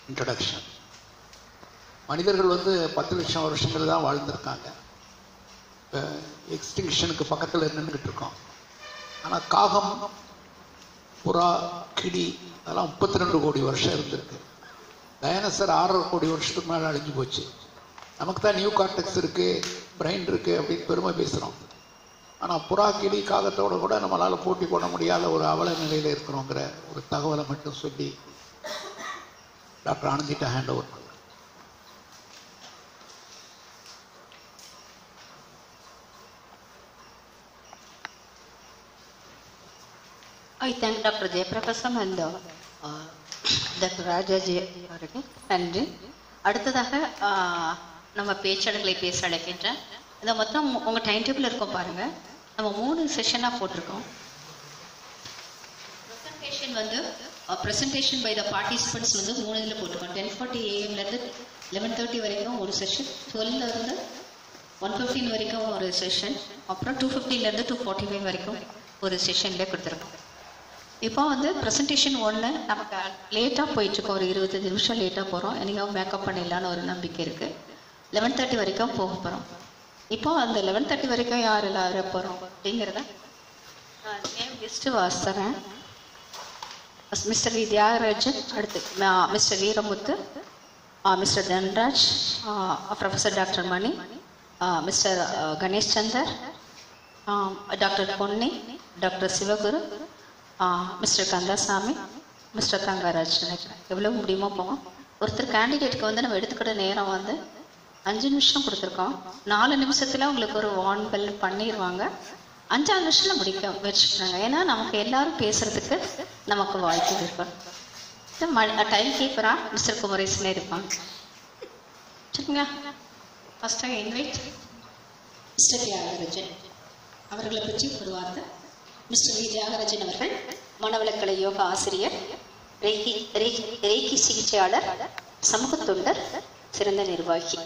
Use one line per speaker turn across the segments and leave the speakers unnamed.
Introduction மனிதர்கள் வந்து பத்து லட்சம் வருஷங்கள் தான் வாழ்ந்திருக்காங்க எக்ஸ்டிங்ஷனுக்கு பக்கத்தில் நின்றுக்கிட்டு இருக்கோம் ஆனால் காகம் புறா கிளி அதெல்லாம் முப்பத்தி ரெண்டு கோடி வருஷம் இருந்திருக்கு டைனசர் ஆறரை கோடி வருஷத்துக்கு மேலே அழிஞ்சு போச்சு நமக்கு தான் நியூ கார்டெக்ஸ் இருக்குது பிரெயின் இருக்குது அப்படின்னு பெருமை பேசுகிறோம் ஆனால் புறா கிளி காகத்தோட கூட நம்மளால் போட்டி போட முடியாத ஒரு அவல நிலையில் இருக்கிறோங்கிற ஒரு தகவலை மட்டும் சொல்லி டாக்டர் ஆனந்திட்ட ஹேண்ட் ஓவர் பண்ணுறேன்
I thank Dr. Jayaprakasam and uh, uh, Dr. Rajaji அவருக்கு நன்றி அடுத்ததாக uh, நம்ம பேச்சாளர்களை பேச அழைக்கின்றேன் இதை மொத்தம் உங்கள் டைம் டேபிள் இருக்கும் பாருங்க நம்ம மூணு செஷனாக போட்டிருக்கோம் ப்ரெசன்டேஷன் வந்து ப்ரெசன்டேஷன் பை த பார்ட்டிசிபென்ட்ஸ் வந்து மூணு இதில் போட்டிருக்கோம் டென் ஃபார்ட்டி ஏஎம்லேருந்து லெவன் தேர்ட்டி வரைக்கும் ஒரு செஷன் டுவெல்லேருந்து ஒன் ஃபிஃப்டீன் வரைக்கும் ஒரு செஷன் அப்புறம் டூ ஃபிஃப்டிலேருந்து டூ ஃபார்ட்டி ஃபைவ் வரைக்கும் ஒரு செஷன்லேயே கொடுத்துருக்கோம் இப்போ வந்து ப்ரெசன்டேஷன் ஒன்று நமக்கு லேட்டாக போயிட்டுருக்கோம் ஒரு இருபத்தஞ்சு நிமிஷம் லேட்டாக போகிறோம் என்னைக்கும் மேக்கப் பண்ணிடலான்னு ஒரு நம்பிக்கை இருக்குது லெவன் தேர்ட்டி வரைக்கும் போக போகிறோம் இப்போ அந்த லெவன் தேர்ட்டி வரைக்கும் யார் எல்லாரும் போகிறோம் அப்படிங்கிறத நான் நேம் லிஸ்ட்டு வாசித்தரேன் மிஸ்டர் வி தியாகராஜன் அடுத்து mister Veeramuthu mister Dhanraj professor doctor Mani mister Ganesh Chander doctor Ponni doctor Sivaguru mister Kandasamy mister Thangaraj நினைக்கிறேன் எவ்வளோ முடியுமோ போவோம் ஒருத்தர் கேண்டிடேட்டுக்கு வந்து நம்ம எடுத்துக்கிட்ட நேரம் வந்து அஞ்சு நிமிஷம் கொடுத்துருக்கோம் நாலு நிமிஷத்தில் உங்களுக்கு ஒரு வான் பெல் பண்ணிடுவாங்க அஞ்சாறு நிமிஷத்தில் முடிக்க முயற்சி பண்ணுங்க ஏன்னா நமக்கு எல்லாரும் பேசுறதுக்கு நமக்கு வாய்ப்பு இருக்கும் டைம் கீப்பரா மிஸ்டர் குமரேசனே இருப்பாங்க சரிங்களா ஃபஸ்ட்டாக இன்வைட் மிஸ்டர் தியாகராஜன் அவர்களை பற்றி ஒரு வார்த்தை மிஸ்டர் வி தியாகராஜன் அவர்கள் மனவளக்கலை யோகா ஆசிரியர் ரேக்கி ரேக்கி ரேக்கி சிகிச்சையாளர் சமூக தொண்டர் சிறந்த நிர்வாகி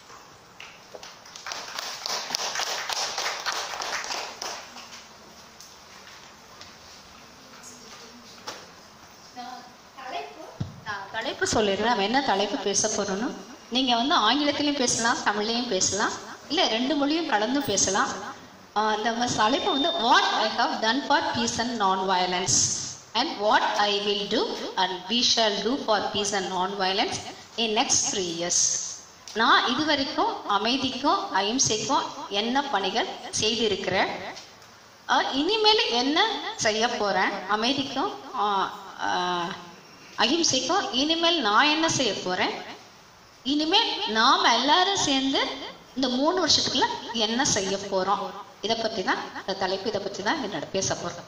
நான் தலைப்பு சொல்லிடுறேன் நம்ம என்ன தலைப்பு பேச போறோம்னு நீங்க வந்து ஆங்கிலத்திலையும் பேசலாம் தமிழ்லையும் பேசலாம் இல்ல ரெண்டு மொழியும் கலந்து பேசலாம் ஆஹ் நம்ம தலைப்பு வந்து what I have done for peace and non violence and what I will do and we shall do for peace and non violence in next three years நான் இது வரைக்கும் அமைதிக்கும் அಹಿಂசைக்கும் என்ன பணிகள் செய்திருக்கிறேன் ஆஹ் இனிமேல் என்ன செய்ய போறேன் அமைதிக்கும் ஆஹ் ஆஹ் அகிம்சைக்கும் இனிமேல் நான் என்ன செய்ய போறேன் இனிமேல் நாம் எல்லாரும் சேர்ந்து இந்த மூணு வருஷத்துக்குள்ள என்ன செய்ய போறோம் இதை பத்தி தான் இந்த தலைப்பு இதை பத்தி தான் என்னோட பேச போறோம்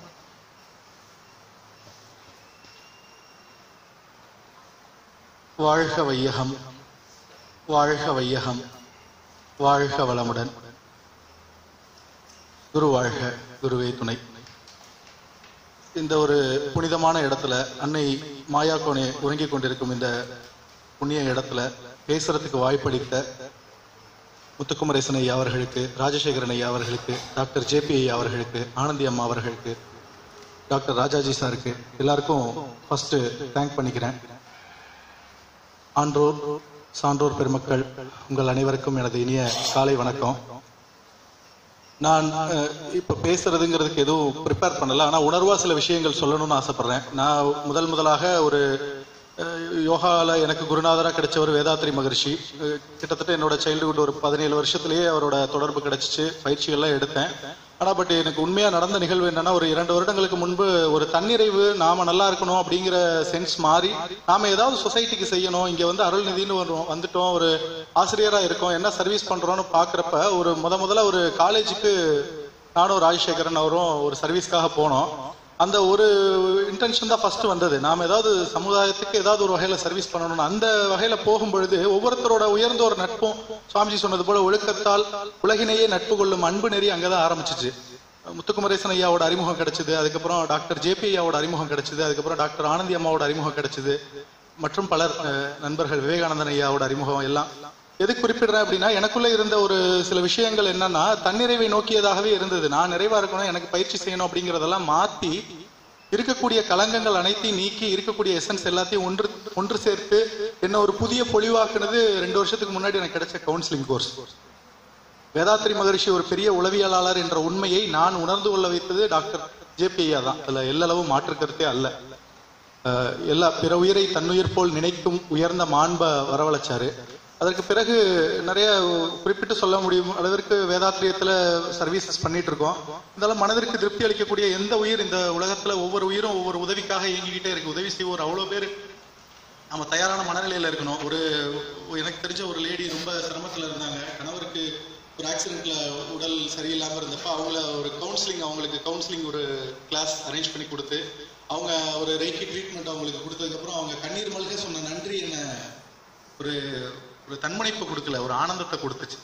வாழ்க வையகம் வாழ்க வையகம் வாழ்க வளமுடன் குரு வாழ்க குருவே துணை இந்த ஒரு புனிதமான இடத்துல அன்னை மாயா கோனே உறங்கிக் கொண்டிருக்கும் இந்த புண்ணிய இடத்துல பேசுறதுக்கு வாய்ப்பளித்த முத்துக்குமரேசன் ஐயா அவர்களுக்கு ராஜசேகரன் ஐயா அவர்களுக்கு டாக்டர் ஜேபி ஐயா அவர்களுக்கு ஆனந்தி அம்மா அவர்களுக்கு டாக்டர் ராஜாஜி சாருக்கு எல்லாருக்கும் ஃபர்ஸ்ட் தேங்க் பண்ணிக்கிறேன் ஆன்றோர் சான்றோர் பெருமக்கள் உங்கள் அனைவருக்கும் எனது இனிய காலை வணக்கம் நான் அஹ், இப்ப பேசுறதுங்கிறதுக்கு எதுவும் ப்ரிப்பேர் பண்ணல ஆனா உணர்வா சில விஷயங்கள் சொல்லணும்னு ஆசைப்படுறேன் நான் முதல் முதலாக ஒரு அஹ், யோகால எனக்கு குருநாதரா கிடைச்சவர் வேதாத்ரி மகரிஷி அஹ், கிட்டத்தட்ட என்னோட சைல்டுஹுட் ஒரு பதினேழு வருஷத்திலேயே அவரோட தொடர்பு கிடைச்சிச்சு பயிற்சிகள்லாம் எடுத்தேன் ஆனா பட் எனக்கு உண்மையா நடந்த நிகழ்வு என்னன்னா ஒரு இரண்டு வருடங்களுக்கு முன்பு ஒரு தன்னிறைவு நாம நல்லா இருக்கணும் அப்படிங்கிற சென்ஸ் மாறி நாம ஏதாவது சொசைட்டிக்கு செய்யணும் இங்க வந்து அருள்நிதினு ஒரு வந்துட்டோம் ஒரு ஆசிரியரா இருக்கோம் என்ன சர்வீஸ் பண்றோம்னு பாக்குறப்ப ஒரு முத முதல்ல ஒரு காலேஜுக்கு நானும் ராஜசேகரன் அவரும் ஒரு சர்வீஸ்க்காக போனோம் அந்த ஒரு இன்டென்ஷன் தான் ஃபர்ஸ்ட் வந்தது நாம ஏதாவது சமுதாயத்துக்கு ஏதாவது ஒரு வகையில சர்வீஸ் பண்ணணும்னு அந்த வகையில போகும் பொழுது ஒவ்வொருத்தரோட உயர்ந்த ஒரு நட்பும் சுவாமிஜி சொன்னது போல ஒழுக்கத்தால் உலகினையே நட்பு கொள்ளும் அன்பு நெறி அங்கதான் ஆரம்பிச்சிச்சு முத்துக்குமரேசன் ஐயாவோட அறிமுகம் கிடைச்சது அதுக்கப்புறம் டாக்டர் ஜேபி ஐயாவோட அறிமுகம் கிடைச்சது அதுக்கப்புறம் டாக்டர் ஆனந்தி அம்மாவோட அறிமுகம் கிடைச்சது மற்றும் பலர் அஹ், நண்பர்கள் விவேகானந்தன் ஐயாவோட அறிமுகம் எல்லாம் எதுக்கு குறிப்பிடுறேன் அப்படின்னா எனக்குள்ள இருந்த ஒரு சில விஷயங்கள் என்னன்னா தன்னிறைவை நோக்கியதாகவே இருந்தது நான் நிறைவா இருக்கணும் எனக்கு பயிற்சி செய்யணும் அப்படிங்கறதெல்லாம் மாத்தி இருக்கக்கூடிய களங்கங்கள் அனைத்தையும் நீக்கி இருக்கக்கூடிய எசன்ஸ் எல்லாத்தையும் ஒன்று ஒன்று சேர்த்து என்ன ஒரு புதிய பொலிவாக்குனது ரெண்டு வருஷத்துக்கு முன்னாடி எனக்கு கிடைச்ச கவுன்சிலிங் கோர்ஸ் வேதாத்ரி மகரிஷி ஒரு பெரிய உளவியலாளர் என்ற உண்மையை நான் உணர்ந்து கொள்ள வைத்தது டாக்டர் ஜேபி ஐயா தான் அதுல எல்லளவும் மாற்று கருத்தே அல்ல அஹ் எல்லா பிற உயிரை தன்னுயிர் போல் நினைக்கும் உயர்ந்த மாண்ப வரவழைச்சாரு அதற்கு பிறகு நிறைய குறிப்பிட்டு சொல்ல முடியும் அளவிற்கு வேதாத்திரியத்துல சர்வீசஸ் பண்ணிட்டு இருக்கோம் இருந்தாலும் மனதிற்கு திருப்தி அளிக்கக்கூடிய எந்த உயிர் இந்த உலகத்துல ஒவ்வொரு உயிரும் ஒவ்வொரு உதவிக்காக இயங்கிக்கிட்டே இருக்கு உதவி செய்வோர் அவ்வளவு பேர் நம்ம தயாரான மனநிலையில இருக்கணும் ஒரு எனக்கு தெரிஞ்ச ஒரு லேடி ரொம்ப சிரமத்துல இருந்தாங்க கணவருக்கு ஒரு ஆக்சிடென்ட்ல உடல் சரியில்லாம இருந்தப்ப அவங்கள ஒரு கவுன்சிலிங் அவங்களுக்கு கவுன்சிலிங் ஒரு கிளாஸ் அரேஞ்ச் பண்ணி கொடுத்து அவங்க ஒரு ரேக்கி ட்ரீட்மெண்ட் அவங்களுக்கு கொடுத்ததுக்கு அப்புறம் அவங்க கண்ணீர் மல்க சொன்ன நன்றி என்ன ஒரு ஒரு தன்மணிப்பு கொடுக்கல ஒரு ஆனந்தத்தை கொடுத்துச்சு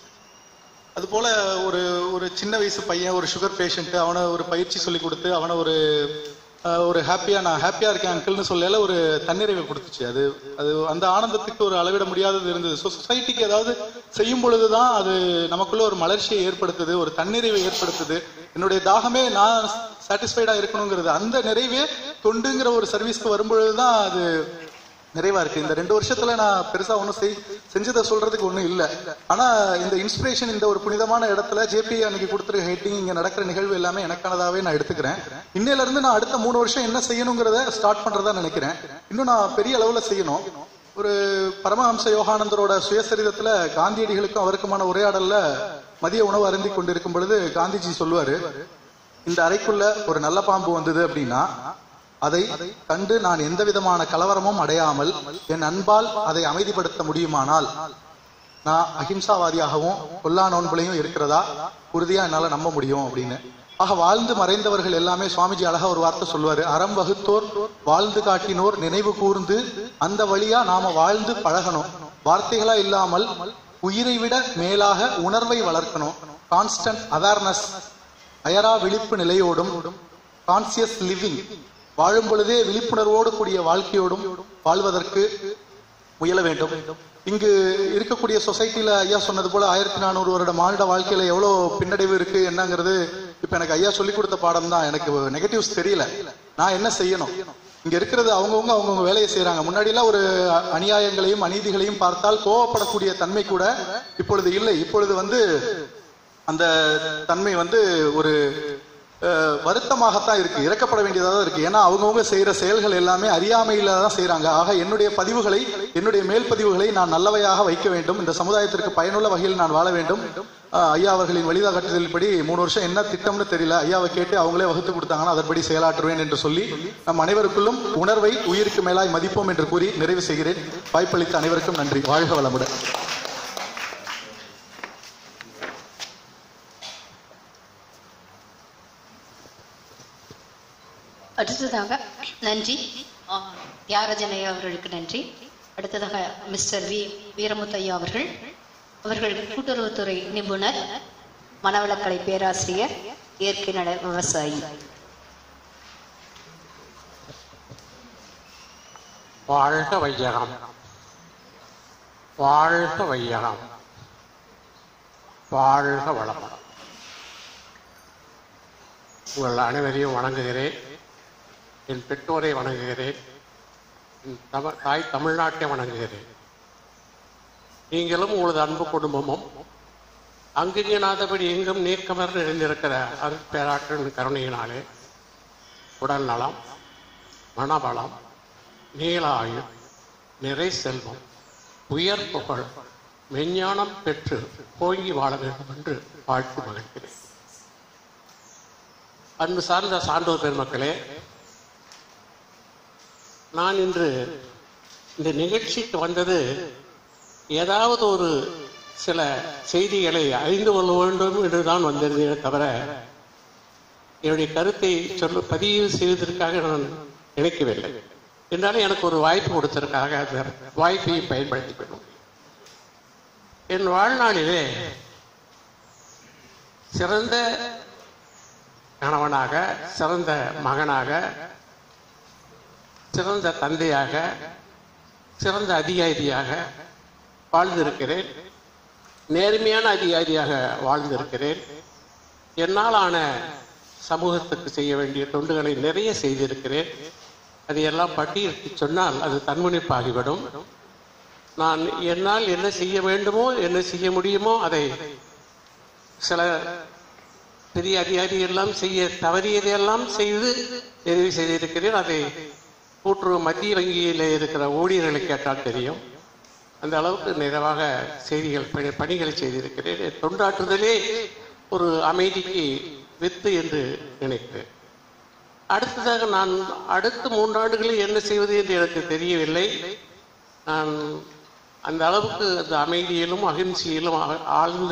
அது போல ஒரு ஒரு சின்ன வயசு பையன் ஒரு சுகர் பேஷண்ட் அவனை ஒரு பயிற்சி சொல்லி கொடுத்து அவனை ஒரு அஹ், ஒரு ஹாப்பியா நான் ஹாப்பியா இருக்கேன் அங்கிள்னு சொல்லல ஒரு தன்னிறைவை கொடுத்துச்சு அது அது அந்த ஆனந்தத்துக்கு ஒரு அளவிட முடியாதது இருந்தது ஸோ சொசைட்டிக்கு ஏதாவது செய்யும் பொழுதுதான் அது நமக்குள்ள ஒரு மலர்ச்சியை ஏற்படுத்துது ஒரு தன்னிறைவை ஏற்படுத்துது என்னுடைய தாகமே நான் சாட்டிஸ்ஃபைடா இருக்கணுங்கிறது அந்த நிறைவே தொண்டுங்கிற ஒரு சர்வீஸ்க்கு வரும்பொழுதுதான் அது நிறைவா இருக்கு இந்த ரெண்டு வருஷத்துல நான் பெருசா ஒண்ணும் செய் செஞ்சதை சொல்றதுக்கு ஒண்ணும் இல்ல ஆனா இந்த இன்ஸ்பிரேஷன் இந்த ஒரு புனிதமான இடத்துல ஜேபி அன்னைக்கு கொடுத்துருக்க ஹெட்டிங் இங்க நடக்கிற நிகழ்வு எல்லாமே எனக்கானதாவே நான் எடுத்துக்கிறேன் இன்னையில இருந்து நான் அடுத்த மூணு வருஷம் என்ன செய்யணுங்கிறத ஸ்டார்ட் பண்றதா நினைக்கிறேன் இன்னும் நான் பெரிய அளவுல செய்யணும் ஒரு பரமஹம்ச யோகானந்தரோட சுயசரிதத்துல காந்தியடிகளுக்கும் அவருக்குமான உரையாடல்ல மதிய உணவு அருந்தி கொண்டிருக்கும் பொழுது காந்திஜி சொல்லுவாரு இந்த அறைக்குள்ள ஒரு நல்ல பாம்பு வந்தது அப்படின்னா அதை கண்டு நான் எந்த விதமான கலவரமும் அடையாமல் என் அன்பால் அதை அமைதிப்படுத்த முடியுமானால் நான் அகிம்சாவாதியாகவும் கொல்லா நோன்புலையும் இருக்கிறதா உறுதியா என்னால நம்ப முடியும் அப்படின்னு ஆக வாழ்ந்து மறைந்தவர்கள் எல்லாமே சுவாமிஜி அழகா ஒரு வார்த்தை சொல்லுவாரு அறம் வகுத்தோர் வாழ்ந்து காட்டினோர் நினைவு கூர்ந்து அந்த வழியா நாம வாழ்ந்து பழகணும் வார்த்தைகளா இல்லாமல் உயிரை விட மேலாக உணர்வை வளர்க்கணும் கான்ஸ்டன்ட் அவேர்னஸ் அயரா விழிப்பு நிலையோடும் கான்சியஸ் லிவிங் வாழும் பொழுதே விழிப்புணர்வோடு கூடிய வாழ்க்கையோடும் வாழ்வதற்கு முயல வேண்டும் இங்கு இருக்கக்கூடிய சொசைட்டில ஐயா சொன்னது போல ஆயிரத்தி நானூறு வருட மானிட வாழ்க்கையில எவ்வளவு பின்னடைவு இருக்கு என்னங்கிறது இப்ப எனக்கு ஐயா சொல்லி கொடுத்த பாடம் தான் எனக்கு நெகட்டிவ்ஸ் தெரியல நான் என்ன செய்யணும் இங்க இருக்கிறது அவங்கவுங்க அவங்கவுங்க வேலையை செய்யறாங்க முன்னாடி எல்லாம் ஒரு அநியாயங்களையும் அநீதிகளையும் பார்த்தால் கோவப்படக்கூடிய தன்மை கூட இப்பொழுது இல்லை இப்பொழுது வந்து அந்த தன்மை வந்து ஒரு அஹ், வருத்தமாகத்தான் இருக்கு இறக்கப்பட வேண்டியதாக தான் இருக்கு ஏன்னா அவங்கவுங்க செய்யற செயல்கள் எல்லாமே அறியாமையில தான் செய்யறாங்க ஆக என்னுடைய பதிவுகளை என்னுடைய மேல் பதிவுகளை நான் நல்லவையாக வைக்க வேண்டும் இந்த சமுதாயத்திற்கு பயனுள்ள வகையில் நான் வாழ வேண்டும் அஹ், ஐயா அவர்களின் வழிகாட்டுதல்படி மூணு வருஷம் என்ன திட்டம்னு தெரியல ஐயாவை கேட்டு அவங்களே வகுத்து கொடுத்தாங்கன்னா அதன்படி செயலாற்றுவேன் என்று சொல்லி நம் அனைவருக்குள்ளும் உணர்வை உயிருக்கு மேலாய் மதிப்போம் என்று கூறி நிறைவு செய்கிறேன் வாய்ப்பளித்த அனைவருக்கும் நன்றி வாழ்க வளமுடன்
அடுத்ததாக நன்றி ஆ, தியாகராஜன் ஐயா அவர்களுக்கு நன்றி அடுத்ததாக மிஸ்டர் வி வீரமுத்தையா அவர்கள் அவர்கள் கூட்டுறவுத்துறை நிபுணர் மனவளக்கலை பேராசிரியர் இயற்கை நட விவசாயி
வாழ்க வையகம் வாழ்க வையகம் வாழ்க வளமுடன் உங்கள் அனைவரையும் வணங்குகிறேன் என் பெற்றோரை வணங்குகிறேன் என் தம தாய் தமிழ்நாட்டை வணங்குகிறேன் நீங்களும் உங்களது அன்பு குடும்பமும் அங்கிங்கனாதபடி எங்கும் நீக்கமர் நிறைந்திருக்கிற அருட்பேராற்றின் கருணையினாலே உடல் நலம் மனபலம் நீலாயு நிறை செல்வம் உயர் புகழ் மெஞ்ஞானம் பெற்று போங்கி வாழ வேண்டும் என்று வாழ்த்து மகிழ்கிறேன் அன்பு சார்ந்த சான்றோர் பெருமக்களே நான் இன்று இந்த நிகழ்ச்சிக்கு வந்தது ஏதாவது ஒரு சில செய்திகளை அறிந்து கொள்ள வேண்டும் என்று தான் வந்திருந்தேனே தவிர என்னுடைய கருத்தை சொல்ல பதிவு செய்வதற்காக நான் நினைக்கவில்லை என்றாலும் எனக்கு ஒரு வாய்ப்பு கொடுத்ததற்காக அந்த வாய்ப்பை பயன்படுத்திக் கொள்ளும் என் வாழ்நாளிலே சிறந்த கணவனாக சிறந்த மகனாக சிறந்த தந்தையாக சிறந்த அதிகாரியாக வாழ்ந்திருக்கிறேன் நேர்மையான அதிகாரியாக வாழ்ந்திருக்கிறேன் என்னால் ஆன சமூகத்துக்கு செய்ய வேண்டிய தொண்டுகளை நிறைய செய்திருக்கிறேன் அதையெல்லாம் பட்டியலிட்டு சொன்னால் அது தன்முனைப்பாகிவிடும் நான் என்னால் என்ன செய்ய வேண்டுமோ என்ன செய்ய முடியுமோ அதை சில பெரிய அதிகாரி எல்லாம் செய்ய தவறியதையெல்லாம் செய்து நிறைவு செய்திருக்கிறேன் அதை கூட்டுறவு மத்திய வங்கியில் இருக்கிற ஊழியர்களை கேட்டால் தெரியும் அந்த அளவுக்கு நிறைவாக செய்திகள் பணி பணிகளை செய்திருக்கிறேன் என் தொண்டாற்றுதலே ஒரு அமைதிக்கு வித்து என்று நினைக்கிறேன் அடுத்ததாக நான் அடுத்த மூன்றாண்டுகளில் என்ன செய்வது என்று எனக்கு தெரியவில்லை நான் அந்த அளவுக்கு அந்த அமைதியிலும் அகிம்சையிலும் ஆ- ஆழ்ந்த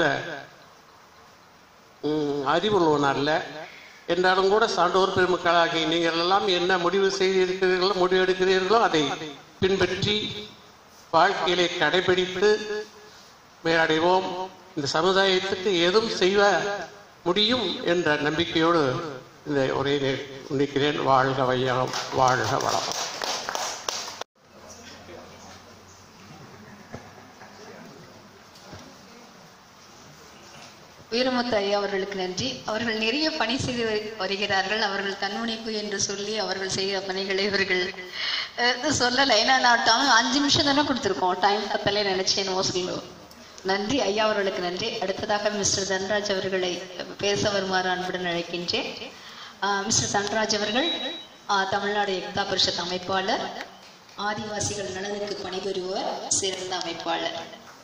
ம், அறிவுள்ளவன் அல்ல என்றாலும் கூட சான்றோர் பெருமக்களாகி நீங்கள் எல்லாம் என்ன முடிவு செய்திருக்கிறீர்களோ முடிவு எடுக்கிறீர்களோ அதை பின்பற்றி வாழ்க்கையிலே கடைபிடித்து மேலடைவோம் இந்த சமுதாயத்துக்கு எதுவும் செய்ய முடியும் என்ற நம்பிக்கையோடு இந்த உரையை முடிக்கிறேன் வாழ்க வையகம் வாழ்க வளம்
வீரமுத்து ஐயா அவர்களுக்கு நன்றி அவர்கள் நிறைய பணி செய்து வரு- வருகிறார்கள் அவர்கள் தன்முனைப்பு என்று சொல்லி அவர்கள் செய்த பணிகளை இவர்கள் அஹ், இது சொல்லலை ஏன்னா நான் டைம் அஞ்சு நிமிஷம் தானே கொடுத்துருக்கோம் டைம் தப்பலே நினைச்சேன் மோஸ்ட்லி நன்றி ஐயா அவர்களுக்கு நன்றி அடுத்ததாக மிஸ்டர் தன்ராஜ் அவர்களை பேச வருமாறு அன்புடன் அழைக்கின்றேன் அஹ், மிஸ்டர் தன்ராஜ் அவர்கள் அஹ், தமிழ்நாடு எக்தா பரிஷத் அமைப்பாளர் ஆதிவாசிகள் நலனுக்கு பணிபுரிவோர் சிறந்த அமைப்பாளர்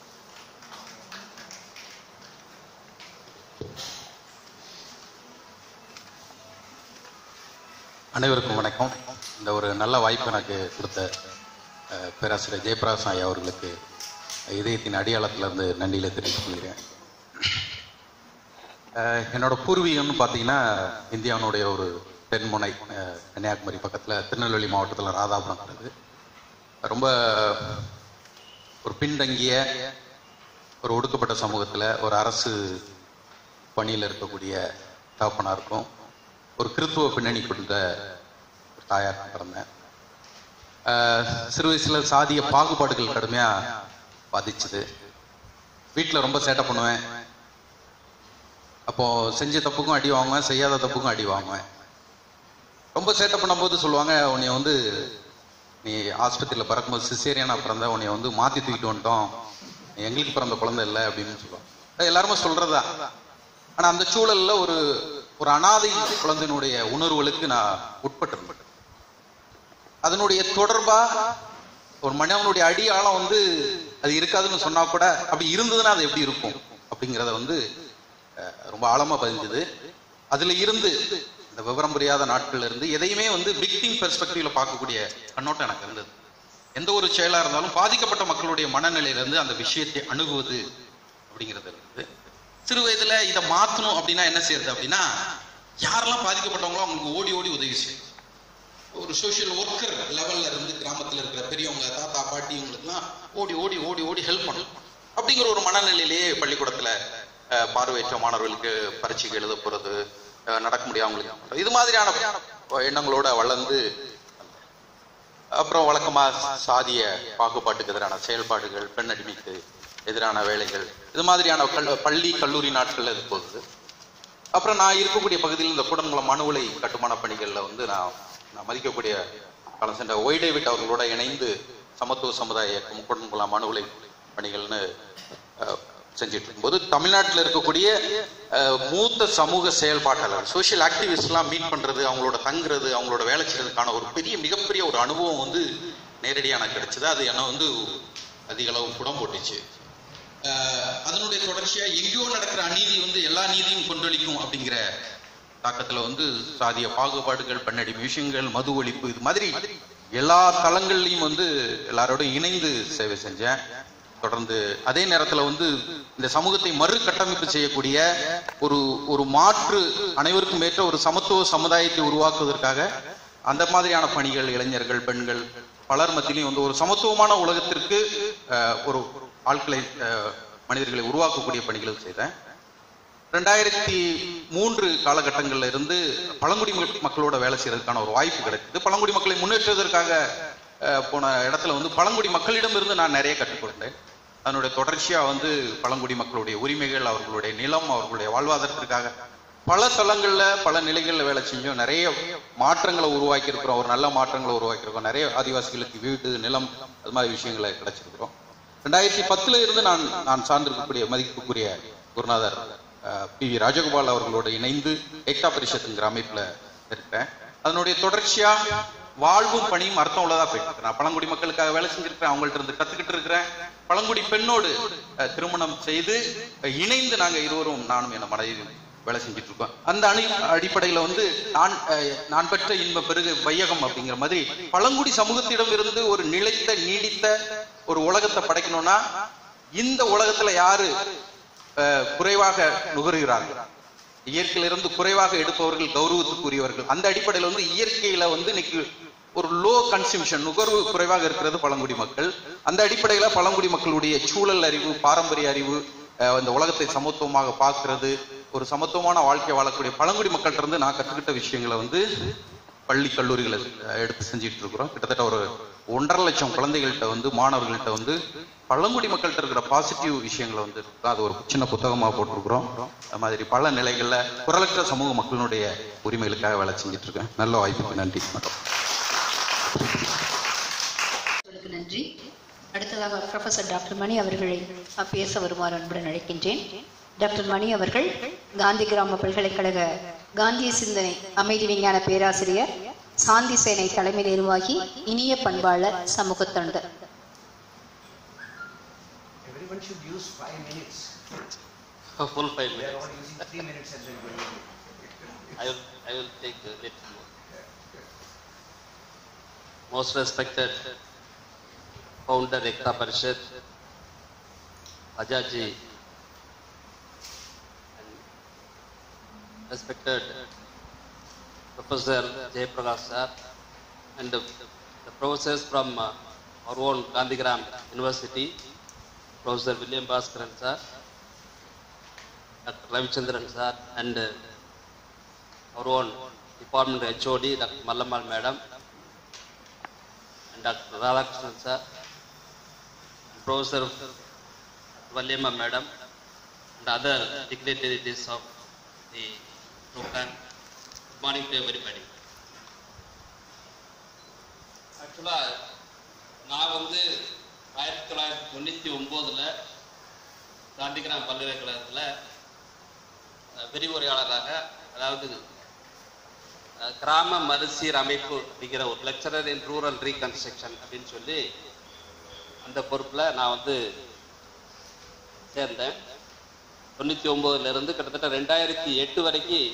அனைவருக்கும் வணக்கம் இந்த ஒரு நல்ல வாய்ப்பு எனக்கு கொடுத்த அஹ், பேராசிரியர் ஜெயபிரகாஷ் ஐயா அவர்களுக்கு இதயத்தின் அடியாளத்திலிருந்து நன்றியில தெரிவித்துக் கொள்கிறேன் அஹ், என்னோட பூர்வீகம்னு பார்த்தீங்கன்னா இந்தியாவினுடைய ஒரு தென்முனை அஹ், கன்னியாகுமரி பக்கத்தில் திருநெல்வேலி மாவட்டத்தில் ராதாபுரம் இருக்குது ரொம்ப ஒரு பின்தங்கிய ஒரு ஒடுக்கப்பட்ட சமூகத்தில் ஒரு அரசு பணியில் இருக்கக்கூடிய தகப்பனாருக்கும் ஒரு கிறித்துவ பின்னணி கொண்ட ஒரு தாயார் பிறந்தேன் ஆஹ் சிறு வயசுல சாதிய பாகுபாடுகள் கடுமையா பாதிச்சுது வீட்டில் ரொம்ப சேட்டை பண்ணுவேன் அப்போ செஞ்ச தப்புக்கும் அடி வாங்குவேன் செய்யாத தப்புக்கும் அடி வாங்குவேன் ரொம்ப சேட்டை பண்ணும்போது சொல்லுவாங்க உன்னை வந்து நீ ஆஸ்பத்திரியில் பிறக்கும்போது சிசேரியானா பிறந்த உன்னை வந்து மாத்தி தூக்கிட்டு வந்துட்டோம் நீ எங்களுக்கு பிறந்த குழந்தை இல்லை அப்படின்னு சொல்லுவாங்க அது எல்லாருமே சொல்றதா ஆனா அந்த சூழல்ல ஒரு ஒரு அனாதை குழந்தையினுடைய உணர்வுகளுக்கு நான் உட்பட்டிருந்தேன் அதனுடைய தொடர்பா ஒரு மனிதனுடைய அடியாழம் வந்து அது இருக்காதுன்னு சொன்னா கூட அப்படி இருந்ததுன்னா அது எப்படி இருக்கும் அப்படிங்கிறத வந்து அஹ், ரொம்ப ஆழமா பதிஞ்சது அதுல இருந்து இந்த விவரம் புரியாத நாட்கள்ல இருந்து எதையுமே வந்து விக்டிம் பெர்ஸ்பெக்டிவ்ல பார்க்கக்கூடிய கண்ணோட்டம் எனக்கு இருந்தது எந்த ஒரு செயலா இருந்தாலும் பாதிக்கப்பட்ட மக்களுடைய மனநிலையில இருந்து அந்த விஷயத்தை அணுகுவது அப்படிங்கிறது இருந்தது சிறு வயதுல இதை மாத்தணும் அப்படின்னா என்ன செய்யறது அப்படின்னா யாரெல்லாம் பாதிக்கப்பட்டவங்களோ அவங்களுக்கு ஓடி ஓடி உதவி செய்யும் ஒரு சோஷியல் ஒர்க்கர் லெவல்ல இருந்து கிராமத்துல இருக்கிற பெரியவங்க தாத்தா பாட்டி இவங்களுக்குலாம் ஓடி ஓடி ஓடி ஓடி ஹெல்ப் பண்ணணும் அப்படிங்கிற ஒரு மனநிலையிலேயே பள்ளிக்கூடத்துல அஹ், பார்வையற்ற மாணவர்களுக்கு பரீட்சைக்கு எழுத போறது அஹ், நடக்க முடியாதவங்களுக்கு பண்றது. இது மாதிரியான எண்ணங்களோட வளர்ந்து அப்புறம் வழக்கமா சாதிய பாகுபாட்டுக்கு எதிரான செயல்பாடுகள் பெண் அடிமைக்கு எதிரான வேலைகள் இது மாதிரியான கல்- பள்ளி கல்லூரி நாட்கள்ல இது போகுது அப்புறம் நான் இருக்கக்கூடிய பகுதியில் இந்த கூடங்குளம் மனுவிலை கட்டுமான பணிகள்ல வந்து நான் நான் மதிக்கக்கூடிய காலம் சென்ற ஒய் டேவிட் அவர்களோட இணைந்து சமத்துவ சமுதாய இயக்கம் கூடங்குளம் மனுவிலை பணிகள்னு அஹ், செஞ்சுட்டு இருக்கும்போது தமிழ்நாட்டில் இருக்கக்கூடிய அஹ், மூத்த சமூக செயல்பாட்டாளர் சோஷியல் ஆக்டிவிஸ்ட்லாம் மீட் பண்றது அவங்களோட தங்குறது அவங்களோட வேலை செய்யறதுக்கான ஒரு பெரிய மிகப்பெரிய ஒரு அனுபவம் வந்து நேரடியாக எனக்கு கிடைச்சது அது என்ன வந்து அதிக அளவு புடம் போட்டுச்சு அஹ் அதனுடைய தொடர்ச்சியா எங்கேயோ நடக்கிற அநீதி வந்து எல்லா நீதியும் கொன்றளிக்கும் அப்படிங்கிற தாக்கத்துல வந்து சாதிய பாகுபாடுகள் பெண்ணடி விஷயங்கள் மது ஒழிப்பு இது மாதிரி எல்லா தளங்கள்லையும் வந்து எல்லாரோட இணைந்து சேவை செஞ்சேன் தொடர்ந்து அதே நேரத்துல வந்து இந்த சமூகத்தை மறு கட்டமைப்பு செய்யக்கூடிய ஒரு ஒரு மாற்று அனைவருக்கும் ஏற்ற ஒரு சமத்துவ சமுதாயத்தை உருவாக்குவதற்காக அந்த மாதிரியான பணிகள் இளைஞர்கள் பெண்கள் பலர் மத்தியிலையும் வந்து ஒரு சமத்துவமான உலகத்திற்கு அஹ், ஒரு ஆட்களை அஹ், மனிதர்களை உருவாக்கக்கூடிய பணிகளை செய்தேன் ரெண்டாயிரத்தி மூன்று காலகட்டங்கள்ல இருந்து பழங்குடி மக்- மக்களோட வேலை செய்யறதுக்கான ஒரு வாய்ப்பு கிடைக்குது பழங்குடி மக்களை முன்னேற்றுவதற்காக அஹ், போன இடத்துல வந்து பழங்குடி மக்களிடம் இருந்து நான் நிறைய கற்றுக்கொண்டேன் அதனுடைய தொடர்ச்சியா வந்து பழங்குடி மக்களுடைய உரிமைகள் அவர்களுடைய நிலம் அவர்களுடைய வாழ்வாதாரத்திற்காக பல தளங்கள்ல பல நிலைகள்ல வேலை செஞ்சோம் நிறைய மாற்றங்களை உருவாக்கி இருக்கிறோம் ஒரு நல்ல மாற்றங்களை உருவாக்கி இருக்கோம் நிறைய ஆதிவாசிகளுக்கு வீடு நிலம் அது மாதிரி விஷயங்களை கிடைச்சிருக்கிறோம் ரெண்டாயிரத்தி பத்துல இருந்து நான் நான் சார்ந்திருக்கக்கூடிய மதிப்புக்குரிய குருநாதர் அஹ், பி வி ராஜகோபால் அவர்களோடு இணைந்து ஏக்தா பரிஷத்துங்கிற அமைப்புல இருக்கிறேன் அதனுடைய தொடர்ச்சியா வாழ்வும் பணியும் அர்த்தம் உள்ளதா போயிட்டு இருக்கு. நான் பழங்குடி மக்களுக்காக வேலை செஞ்சிருக்கிறேன் அவங்கள்ட்ட இருந்து கத்துக்கிட்டு இருக்கிறேன் பழங்குடி பெண்ணோடு அஹ், திருமணம் செய்து அஹ், இணைந்து நாங்க இருவரும் நானும் என் மனைவி வேலை செஞ்சுட்டு இருக்கோம் அந்த அணி அடிப்படையில வந்து நான் அஹ், நான் பெற்ற இன்ப பெருகு வையகம் அப்படிங்கிற மாதிரி பழங்குடி சமூகத்திடம் இருந்து ஒரு நிலைத்த நீடித்த ஒரு உலகத்தை படைக்கணும்னா இந்த உலகத்துல யாரு அஹ், குறைவாக நுகர்கிறார்கள் இயற்கையிலிருந்து குறைவாக எடுப்பவர்கள் கௌரவத்துக்குரியவர்கள் அந்த அடிப்படையில வந்து இயற்கையில வந்து இன்னைக்கு ஒரு லோ கன்சம்ஷன் நுகர்வு குறைவாக இருக்கிறது பழங்குடி மக்கள் அந்த அடிப்படையில பழங்குடி மக்களுடைய சூழல் அறிவு பாரம்பரிய அறிவு அஹ், இந்த உலகத்தை சமத்துவமாக பார்க்கிறது ஒரு சமத்துவமான வாழ்க்கை வாழக்கூடிய பழங்குடி மக்கள்கிட்ட இருந்து நான் கத்துக்கிட்ட விஷயங்களை வந்து பள்ளி கல்லூரிகளை அஹ், எடுத்து செஞ்சுட்டு இருக்கிறோம் கிட்டத்தட்ட ஒரு ஒன்றரை லட்சம் குழந்தைகள்கிட்ட வந்து மாணவர்கள்ட்ட வந்து பழங்குடி மக்கள்கிட்ட இருக்கிற பாசிட்டிவ் விஷயங்களை வந்து இருக்கு. அது ஒரு சின்ன புத்தகமா போட்டிருக்கிறோம் அது மாதிரி பல நிலைகள்ல குரலற்ற சமூக மக்களினுடைய உரிமைகளுக்காக வேலை செஞ்சுட்டு இருக்கேன் நல்ல வாய்ப்புக்கு நன்றி வணக்கம்
உங்களுக்கு நன்றி அடுத்ததாக ப்ரொஃபசர் டாக்டர் மணி அவர்களை பேச வருமாறு அன்புடன் அழைக்கின்றேன் டாக்டர் மணி அவர்கள் காந்தி கிராம பல்கலைக்கழக காந்திய சிந்தனை அமைதி விஞ்ஞான பேராசிரியர் சாந்தி சேனை தலைமை நிர்வாகி இனிய பண்பாளர் சமூக தொண்டர்
Everyone should use five minutes.
A full five
They are
minutes.
all using three minutes and then going.
I will, I will take a little more. Most respected founder Ekta Parishad, Ajaji, and respected Professor Jayaprakash sir, and the, the professors from uh, our own Gandhigram University, Professor William Bhaskaran sir, Dr. Ravichandran sir, and uh, our own department HOD, Dr. Mallamal madam, and Dr. Radhakrishnan sir, and Professor Valyama madam, and other dignitaries of the program. Good morning to everybody. ஆக்சுவலாக நான் வந்து ஆயிரத்தி தொள்ளாயிரத்தி தொண்ணூற்றி ஒம்போதில் காந்திகிராம் பல்கலைக்கழகத்தில் அஹ், விரிவுரையாளராக அதாவது அஹ், கிராம மறுசீரமைப்பு அப்படிங்கிற ஒரு லெக்சரர் இன் ரூரல் ரீகன்ஸ்ட்ரக்ஷன் அப்படின்னு சொல்லி அந்த பொறுப்பில் நான் வந்து சேர்ந்தேன் தொண்ணூற்றி ஒம்போதுலேருந்து கிட்டத்தட்ட ரெண்டாயிரத்தி எட்டு வரைக்கும்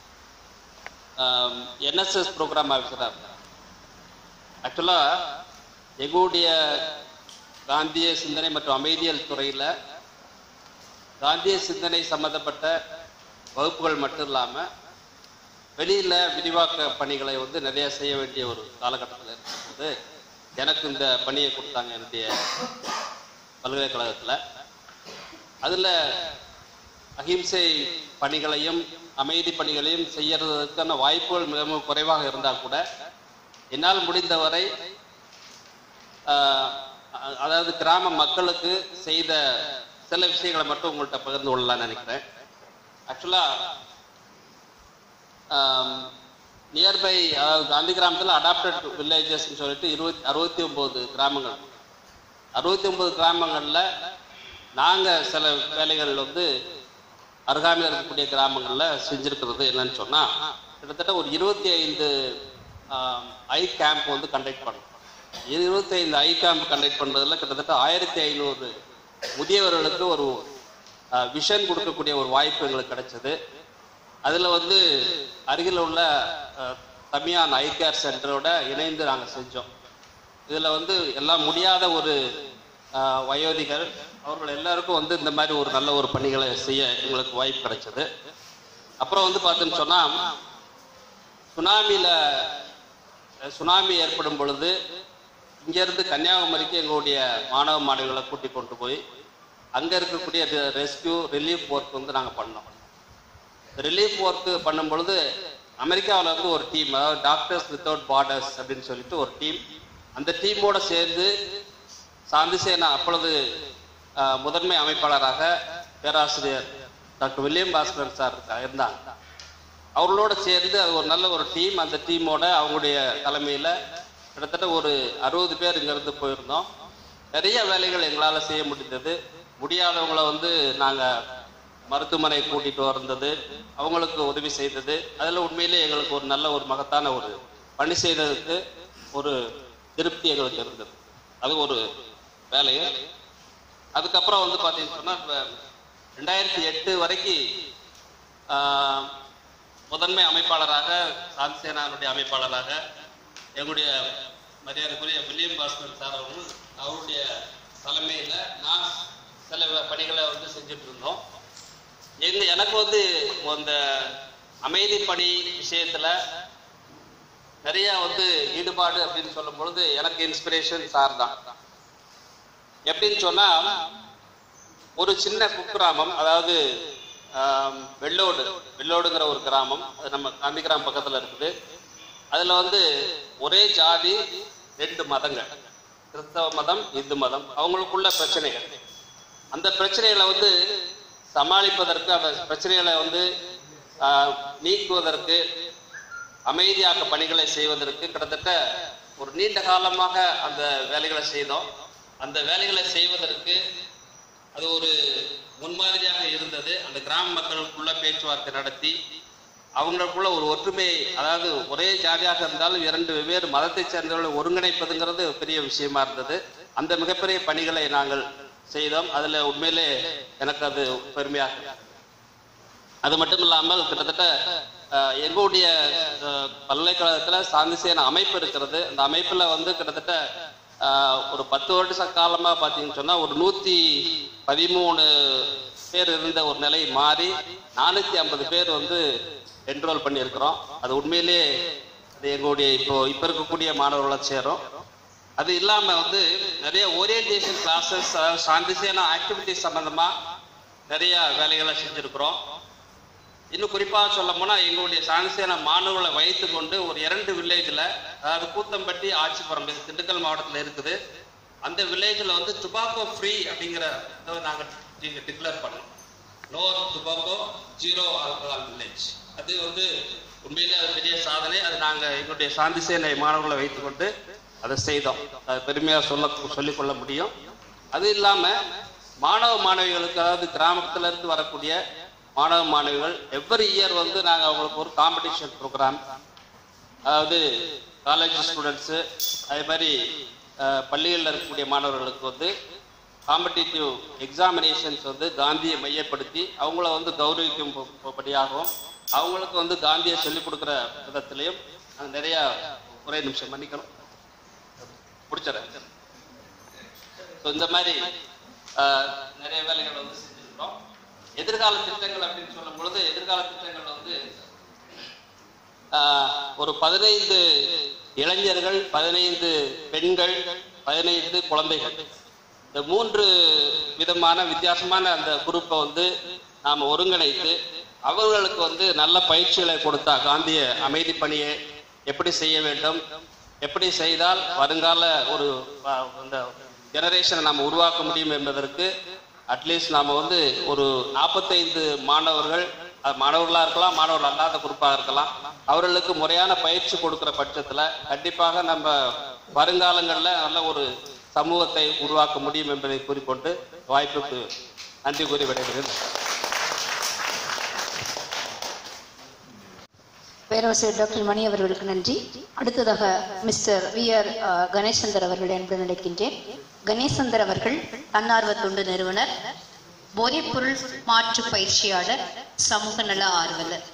என்எஸ்எஸ் ப்ரோக்ராம் ஆஃபீஸராக இருந்தேன் ஆக்சுவலாக எங்களுடைய காந்திய சிந்தனை மற்றும் அமைதியல் துறையில் காந்திய சிந்தனை சம்பந்தப்பட்ட வகுப்புகள் மட்டும் இல்லாமல் வெளியில் விரிவாக்க பணிகளை வந்து நிறைய செய்ய வேண்டிய ஒரு காலகட்டத்தில் இருக்கும்போது எனக்கு இந்த பணியை கொடுத்தாங்க என்னுடைய பல்கலைக்கழகத்தில் அதில் அகிம்சை பணிகளையும் அமைதி பணிகளையும் செய்யறதுக்கான வாய்ப்புகள் மிகவும் குறைவாக இருந்தால் கூட என்னால் முடிந்தவரை ஆஹ், அ- அதாவது கிராம மக்களுக்கு செய்த சில விஷயங்களை மட்டும் உங்கள்கிட்ட பகிர்ந்து கொள்ளலாம்னு நினைக்கிறேன் ஆக்சுவலாக நியர்பை அதாவது காந்தி கிராமத்தில் அடாப்டட் வில்லேஜஸ்ன்னு சொல்லிட்டு இருபத்தி அறுபத்தி ஒம்பது கிராமங்கள் அறுபத்தி ஒன்பது கிராமங்களில் நாங்கள் சில வேலைகள் வந்து அருகாமையில் இருக்கக்கூடிய கிராமங்களில் செஞ்சுருக்கிறது என்னன்னு சொன்னால் கிட்டத்தட்ட ஒரு இருபத்தி ஐந்து ஐ கேம்ப் வந்து கண்டக்ட் பண்ணோம் இருபத்தி ஐந்து ஐ கேம்ப் கண்டக்ட் பண்ணுறதுல கிட்டத்தட்ட ஆயிரத்தி ஐநூறு முதியவர்களுக்கு ஒரு விஷன் கொடுக்கக்கூடிய ஒரு வாய்ப்பு எங்களுக்கு கிடைச்சது அதில் வந்து அருகில் உள்ள அஹ், தமியான் ஐ கேர் சென்டரோட இணைந்து நாங்கள் செஞ்சோம் இதில் வந்து எல்லாம் முடியாத ஒரு ஆஹ், வயோதிகர் அவர்கள் எல்லாருக்கும் வந்து இந்த மாதிரி ஒரு நல்ல ஒரு பணிகளை செய்ய எங்களுக்கு வாய்ப்பு கிடைச்சது அப்புறம் வந்து பார்த்தோன்னு சொன்னால் சுனாமியில் சுனாமி ஏற்படும் பொழுது இங்கேருந்து கன்னியாகுமரிக்கு எங்களுடைய மாணவ மாணவிகளை கூட்டி கொண்டு போய் அங்கே இருக்கக்கூடிய ரெஸ்கியூ ரிலீஃப் ஒர்க் வந்து நாங்கள் பண்ணோம் ரிலீஃப் ஒர்க்கு பண்ணும் பொழுது அமெரிக்காவில் இருந்து ஒரு டீம் அதாவது டாக்டர்ஸ் வித்தவுட் பார்டர்ஸ் அப்படின்னு சொல்லிட்டு ஒரு டீம் அந்த டீமோட சேர்ந்து சாந்திசேனா அப்பொழுது ஆஹ், முதன்மை அமைப்பாளராக பேராசிரியர் டாக்டர் வில்லியம் பாஸ்கரன் சார் இருந்தாங்க அவர்களோட சேர்ந்து அது ஒரு நல்ல ஒரு டீம் அந்த டீமோட அவங்களுடைய தலைமையில் கிட்டத்தட்ட ஒரு அறுபது பேர் இங்கேருந்து போயிருந்தோம் நிறைய வேலைகள் எங்களால் செய்ய முடிந்தது முடியாதவங்களை வந்து நாங்கள் மருத்துவமனை கூட்டிட்டு வந்தது அவங்களுக்கு உதவி செய்தது அதில் உண்மையிலே எங்களுக்கு ஒரு நல்ல ஒரு மகத்தான ஒரு பணி செய்ததுக்கு ஒரு திருப்தி எங்களுக்கு இருந்தது அது ஒரு வேலை அதுக்கப்புறம் வந்து பார்த்தீங்கன்னு சொன்னால் இப்போ ரெண்டாயிரத்தி எட்டு வரைக்கும் ஆஹ், முதன்மை அமைப்பாளராக சாந்திசேனாவுடைய அமைப்பாளராக எங்களுடைய மரியாதைக்குரிய வில்லியம் பாஸ்கர் சார் அவர்கள் அவருடைய தலைமையில் நான் சில பணிகளை வந்து செஞ்சுட்டு இருந்தோம் எங்க எனக்கு வந்து அந்த அமைதி பணி விஷயத்துல நிறைய வந்து ஈடுபாடு அப்படின்னு சொல்லும் பொழுது எனக்கு இன்ஸ்பிரேஷன் சார் தான் எப்படின்னு சொன்னா ஒரு சின்ன குக்கிராமம் அதாவது ஆம், வெள்ளோடு வெள்ளோடுங்கிற ஒரு கிராமம் அது நம்ம காந்தி கிராமம் பக்கத்துல இருக்குது அதுல வந்து ஒரே ஜாதி ரெண்டு மதங்கள் கிறிஸ்தவ மதம் இந்து மதம் அவங்களுக்குள்ள பிரச்சனைகள் அந்த பிரச்சனைகளை வந்து சமாளிப்பதற்கு அந்த பிரச்சனைகளை வந்து ஆஹ், நீக்குவதற்கு அமைதியாக்க பணிகளை செய்வதற்கு கிட்டத்தட்ட ஒரு நீண்ட காலமாக அந்த வேலைகளை செய்தோம் அந்த வேலைகளை செய்வதற்கு அது ஒரு முன்மாதிரியாக இருந்தது அந்த கிராம மக்களுக்குள்ள பேச்சுவார்த்தை நடத்தி அவங்களுக்குள்ள ஒரு ஒற்றுமை அதாவது ஒரே ஜாதியாக இருந்தாலும் இரண்டு வெவ்வேறு மதத்தை சேர்ந்தவர்களை ஒருங்கிணைப்பதுங்கிறது பெரிய விஷயமா இருந்தது அந்த மிகப்பெரிய பணிகளை நாங்கள் செய்தோம் அதுல உண்மையிலே எனக்கு அது பெருமையாக இருக்கு. அது மட்டும் இல்லாமல் கிட்டத்தட்ட அஹ், எங்களுடைய அஹ், பல்கலைக்கழகத்துல சாந்திசேன அமைப்பு இருக்கிறது அந்த அமைப்புல வந்து கிட்டத்தட்ட அஹ், ஒரு பத்து வருஷ காலமா பாத்தீங்கன்னு சொன்னா ஒரு நூத்தி பதிமூணு பேர் இருந்த ஒரு நிலை மாறி நானூத்தி ஐம்பது பேர் வந்து என்ரோல் பண்ணியிருக்கிறோம் அது உண்மையிலே அது எங்களுடைய இப்போ இப்ப இருக்கக்கூடிய மாணவர்களை சேரும் அது இல்லாம வந்து நிறைய ஓரியன்டேஷன் கிளாஸஸ் சாந்திசேன ஆக்டிவிட்டிஸ் சம்பந்தமா நிறைய வேலைகளை செஞ்சிருக்கிறோம் இன்னும் குறிப்பாக சொல்ல போனா எங்களுடைய சாந்திசேன மாணவர்களை வைத்து கொண்டு ஒரு இரண்டு வில்லேஜ்ல அதாவது கூத்தம்பட்டி ஆச்சிபுரம் இது திண்டுக்கல் மாவட்டத்துல இருக்குது அந்த வில்லேஜ்ல வந்து டுபாக்கோ ஃப்ரீ அப்படிங்கிற இதை நாங்க டிக்ளேர் பண்ணோம் no tobacco zero alcohol village அது வந்து உண்மையிலே அது பெரிய சாதனை அது நாங்க எங்களுடைய சாந்திசேனை மாணவர்களை வைத்துக்கொண்டு அதை செய்தோம் அது பெருமையா சொல்ல சொல்லிக்கொள்ள முடியும் அது இல்லாம மாணவ மாணவிகளுக்கு அதாவது கிராமத்துல இருந்து வரக்கூடிய மாணவ மாணவிகள் எவ்ரி இயர் வந்து நாங்க அவங்களுக்கு ஒரு காம்படிஷன் ப்ரோக்ராம் அதாவது காலேஜ் ஸ்டூடெண்ட்ஸு அதே மாதிரி அஹ், பள்ளிகளில் இருக்கக்கூடிய மாணவர்களுக்கு வந்து காம்படிட்டிவ் எக்ஸாமினேஷன்ஸ் வந்து காந்தியை மையப்படுத்தி அவங்கள வந்து கௌரவிக்கும் ப- படியாகவும் அவங்களுக்கு வந்து காந்தியை சொல்லிக் கொடுக்குற விதத்திலையும் நாங்கள் நிறைய ஒரே நிமிஷம் மன்னிக்கணும் பிடிச்சிடறேன் ஸோ இந்த மாதிரி ஆஹ், நிறைய வேலைகள் வந்து செஞ்சிருக்கிறோம் எதிர்கால திட்டங்கள் அப்படின்னு சொல்லும் பொழுது எதிர்கால திட்டங்கள் வந்து ஆஹ், ஒரு பதினைந்து இளைஞர்கள் பதினைந்து பெண்கள் பதினைந்து குழந்தைகள் இந்த மூன்று விதமான வித்தியாசமான அந்த குரூப்பை வந்து நாம் ஒருங்கிணைத்து அவர்களுக்கு வந்து நல்ல பயிற்சிகளை கொடுத்தா காந்திய அமைதி பணியை எப்படி செய்ய வேண்டும் எப்படி செய்தால் வருங்கால ஒரு அஹ், அந்த ஜெனரேஷனை நாம் உருவாக்க முடியும் என்பதற்கு அட்லீஸ்ட் நாம் வந்து ஒரு நாற்பத்தைந்து மாணவர்கள் அது மாணவர்களாக இருக்கலாம் மாணவர்கள் அல்லாத குரூப்பாக இருக்கலாம் அவர்களுக்கு முறையான பயிற்சி கொடுக்கிற பட்சத்தில் கண்டிப்பாக நம்ம வருங்காலங்களில் நல்ல ஒரு சமூகத்தை உருவாக்க முடியும் என்பதை கூறிக்கொண்டு வாய்ப்புக்கு நன்றி கூறி விடைபெறுகிறேன்
பேராசிரியர் டாக்டர் மணி அவர்களுக்கு நன்றி அடுத்ததாக மிஸ்டர் வி ஆர் கணேசந்தர் அவர்கள் என்று நினைக்கின்றேன் கணேசந்தர் அவர்கள் தன்னார்வ தொண்டு நிறுவனர் போதைப்பொருள் மாற்று பயிற்சியாளர் சமூக நல ஆர்வலர்